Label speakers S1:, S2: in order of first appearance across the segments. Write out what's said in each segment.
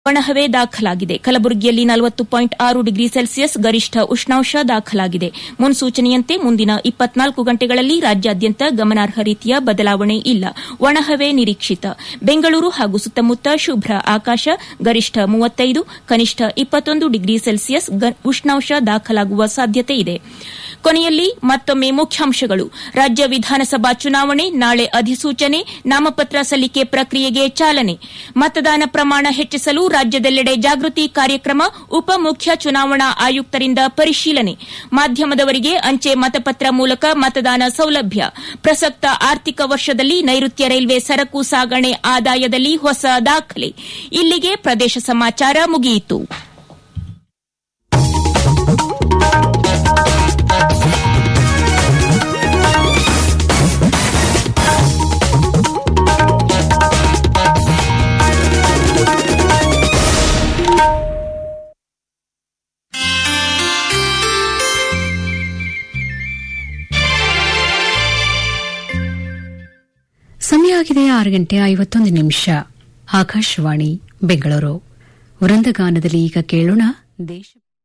S1: ಒಣಹವೆ ದಾಖಲಾಗಿದೆ ಕಲಬುರಗಿಯಲ್ಲಿ ನಲವತ್ತು ಪಾಯಿಂಟ್ ಆರು ಡಿಗ್ರಿ ಸೆಲ್ಸಿಯಸ್ ಗರಿಷ್ಠ ಉಷ್ಣಾಂಶ ದಾಖಲಾಗಿದೆ ಮುನ್ಸೂಚನೆಯಂತೆ ಮುಂದಿನ ಇಪ್ಪತ್ನಾಲ್ಕು ಗಂಟೆಗಳಲ್ಲಿ ರಾಜ್ಯಾದ್ಯಂತ ಗಮನಾರ್ಹ ರೀತಿಯ ಬದಲಾವಣೆ ಇಲ್ಲ ಒಣಹವೆ ನಿರೀಕ್ಷಿತ ಬೆಂಗಳೂರು ಹಾಗೂ ಸುತ್ತಮುತ್ತ ಶುಭ್ರ ಆಕಾಶ ಗರಿಷ್ಠ ಮೂವತ್ತೈದು ಕನಿಷ್ಠ ಇಪ್ಪತ್ತೊಂದು ಡಿಗ್ರಿ ಸೆಲ್ಸಿಯಸ್ ಉಷ್ಣಾಂಶ ದಾಖಲಾಗುವ ಸಾಧ್ಯತೆ ಇದೆ ಕೊನೆಯಲ್ಲಿ ಮತ್ತೊಮ್ಮೆ ಮುಖ್ಯಾಂಶಗಳು ರಾಜ್ಯ ವಿಧಾನಸಭಾ ಚುನಾವಣೆ ನಾಳೆ ಅಧಿಸೂಚನೆ ನಾಮಪತ್ರ ಸಲ್ಲಿಕೆ ಪ್ರಕ್ರಿಯೆಗೆ ಚಾಲನೆ ಮತದಾನ ಪ್ರಮಾಣ ಹೆಚ್ಚಿಸಲು ರಾಜ್ಯದೆಲ್ಲೆಡೆ ಜಾಗೃತಿ ಕಾರ್ಯಕ್ರಮ ಉಪ ಮುಖ್ಯ ಚುನಾವಣಾ ಆಯುಕ್ತರಿಂದ ಪರಿಶೀಲನೆ ಮಾಧ್ಯಮದವರಿಗೆ ಅಂಚೆ ಮತಪತ್ರ ಮೂಲಕ ಮತದಾನ ಸೌಲಭ್ಯ ಪ್ರಸಕ್ತ ಆರ್ಥಿಕ ವರ್ಷದಲ್ಲಿ ನೈಋತ್ಯ ರೈಲ್ವೆ ಸರಕು ಸಾಗಣೆ ಆದಾಯದಲ್ಲಿ ಹೊಸ ದಾಖಲೆ ಇಲ್ಲಿಗೆ ಪ್ರದೇಶ ಸಮಾಚಾರ ಮುಗಿಯಿತು
S2: ಸಮಯ ಆಗಿದೆ ಆರು ಗಂಟೆ ಐವತ್ತೊಂದು ನಿಮಿಷ ಆಕಾಶವಾಣಿ ಬೆಂಗಳೂರು ವೃಂದಗಾನದಲ್ಲಿ ಈಗ ಕೇಳೋಣ ದೇಶ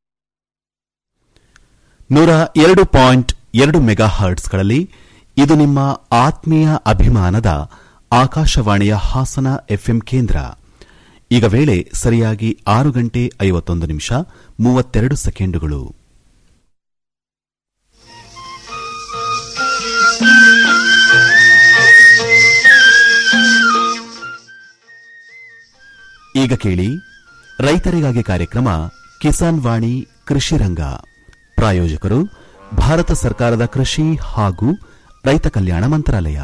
S3: ನೂರ ಎರಡು ಪಾಯಿಂಟ್ ಎರಡು ಮೆಗಾ ಹರ್ಟ್ಸ್ಗಳಲ್ಲಿ ಇದು ನಿಮ್ಮ ಆತ್ಮೀಯ ಅಭಿಮಾನದ ಆಕಾಶವಾಣಿಯ ಹಾಸನ ಎಫ್ಎಂ ಕೇಂದ್ರ ಈಗ ವೇಳೆ ಸರಿಯಾಗಿ ಆರು ಗಂಟೆ ಐವತ್ತೊಂದು ನಿಮಿಷ ಮೂವತ್ತೆರಡು ಸೆಕೆಂಡುಗಳು ಈಗ ಕೇಳಿ ರೈತರಿಗಾಗಿ ಕಾರ್ಯಕ್ರಮ ಕಿಸಾನ್ ವಾಣಿ ಕೃಷಿ ರಂಗ ಪ್ರಾಯೋಜಕರು ಭಾರತ ಸರ್ಕಾರದ ಕೃಷಿ ಹಾಗೂ ರೈತ ಕಲ್ಯಾಣ ಮಂತ್ರಾಲಯ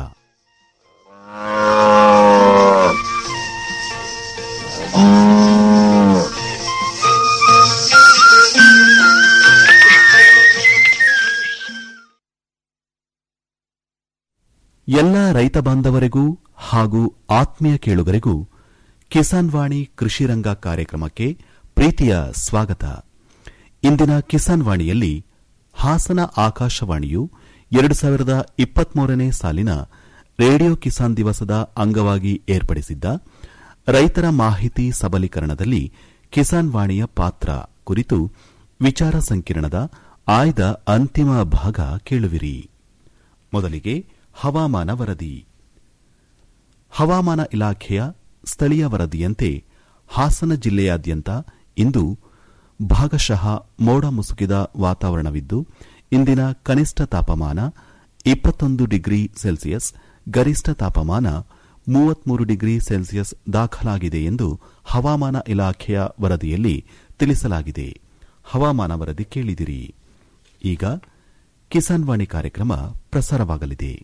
S3: ಎಲ್ಲ ರೈತ ಬಾಂಧವರಿಗೂ ಹಾಗೂ ಆತ್ಮೀಯ ಕೇಳುಗರಿಗೂ ಕಿಸಾನ್ ವಾಣಿ ಕೃಷಿ ರಂಗ ಕಾರ್ಯಕ್ರಮಕ್ಕೆ ಪ್ರೀತಿಯ ಸ್ವಾಗತ ಇಂದಿನ ಕಿಸಾನ್ ವಾಣಿಯಲ್ಲಿ ಹಾಸನ ಆಕಾಶವಾಣಿಯು ಎರಡು ಸಾವಿರದ ಇಪ್ಪತ್ಮೂರನೇ ಸಾಲಿನ ರೇಡಿಯೋ ಕಿಸಾನ್ ದಿವಸದ ಅಂಗವಾಗಿ ಏರ್ಪಡಿಸಿದ್ದ ರೈತರ ಮಾಹಿತಿ ಸಬಲೀಕರಣದಲ್ಲಿ ಕಿಸಾನ್ ವಾಣಿಯ ಪಾತ್ರ ಕುರಿತು ವಿಚಾರ ಸಂಕಿರಣದ ಆಯ್ದ ಅಂತಿಮ ಭಾಗ ಕೇಳುವಿರಿ ಮೊದಲಿಗೆ ಹವಾಮಾನ ವರದಿ ಹವಾಮಾನ ಇಲಾಖೆಯ ಸ್ಥಳೀಯ ವರದಿಯಂತೆ ಹಾಸನ ಜಿಲ್ಲೆಯಾದ್ಯಂತ ಇಂದು ಭಾಗಶಃ ಮೋಡ ಮುಸುಕಿದ ವಾತಾವರಣವಿದ್ದು ಇಂದಿನ ಕನಿಷ್ಠ ತಾಪಮಾನ ಇಪ್ಪತ್ತೊಂದು ಡಿಗ್ರಿ ಸೆಲ್ಸಿಯಸ್ ಗರಿಷ್ಠ ತಾಪಮಾನ ಮೂವತ್ಮೂರು ಡಿಗ್ರಿ ಸೆಲ್ಸಿಯಸ್ ದಾಖಲಾಗಿದೆ ಎಂದು ಹವಾಮಾನ ಇಲಾಖೆಯ ವರದಿಯಲ್ಲಿ ತಿಳಿಸಲಾಗಿದೆ ಹವಾಮಾನ ವರದಿ ಕೇಳಿದಿರಿ ಈಗ ಕಿಸಾನ್ ವಾಣಿ ಕಾರ್ಯಕ್ರಮ ಪ್ರಸಾರವಾಗಲಿದೆ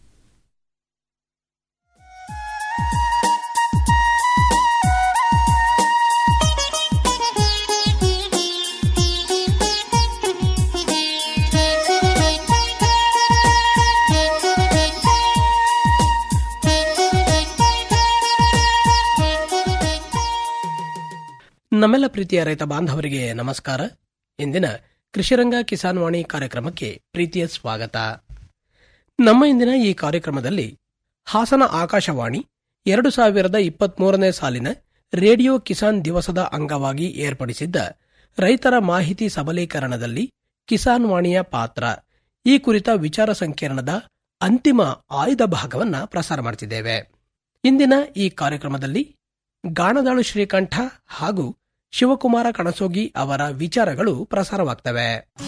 S4: ನಮ್ಮೆಲ್ಲ ಪ್ರೀತಿಯ ರೈತ ಬಾಂಧವರಿಗೆ ನಮಸ್ಕಾರ ಇಂದಿನ ಕೃಷಿರಂಗ ಕಿಸಾನ್ ವಾಣಿ ಕಾರ್ಯಕ್ರಮಕ್ಕೆ ಪ್ರೀತಿಯ ಸ್ವಾಗತ ನಮ್ಮ ಇಂದಿನ ಈ ಕಾರ್ಯಕ್ರಮದಲ್ಲಿ ಹಾಸನ ಆಕಾಶವಾಣಿ ಎರಡು ಸಾವಿರದ ಇಪ್ಪತ್ಮೂರನೇ ಸಾಲಿನ ರೇಡಿಯೋ ಕಿಸಾನ್ ದಿವಸದ ಅಂಗವಾಗಿ ಏರ್ಪಡಿಸಿದ್ದ ರೈತರ ಮಾಹಿತಿ ಸಬಲೀಕರಣದಲ್ಲಿ ಕಿಸಾನ್ ವಾಣಿಯ ಪಾತ್ರ ಈ ಕುರಿತ ವಿಚಾರ ಸಂಕಿರಣದ ಅಂತಿಮ ಆಯ್ದ ಭಾಗವನ್ನ ಪ್ರಸಾರ ಮಾಡುತ್ತಿದ್ದೇವೆ ಇಂದಿನ ಈ ಕಾರ್ಯಕ್ರಮದಲ್ಲಿ ಗಾಣದಾಳು ಶ್ರೀಕಂಠ ಹಾಗೂ ಶಿವಕುಮಾರ ಕಣಸೋಗಿ ಅವರ ವಿಚಾರಗಳು ಪ್ರಸಾರವಾಗ್ತವೆ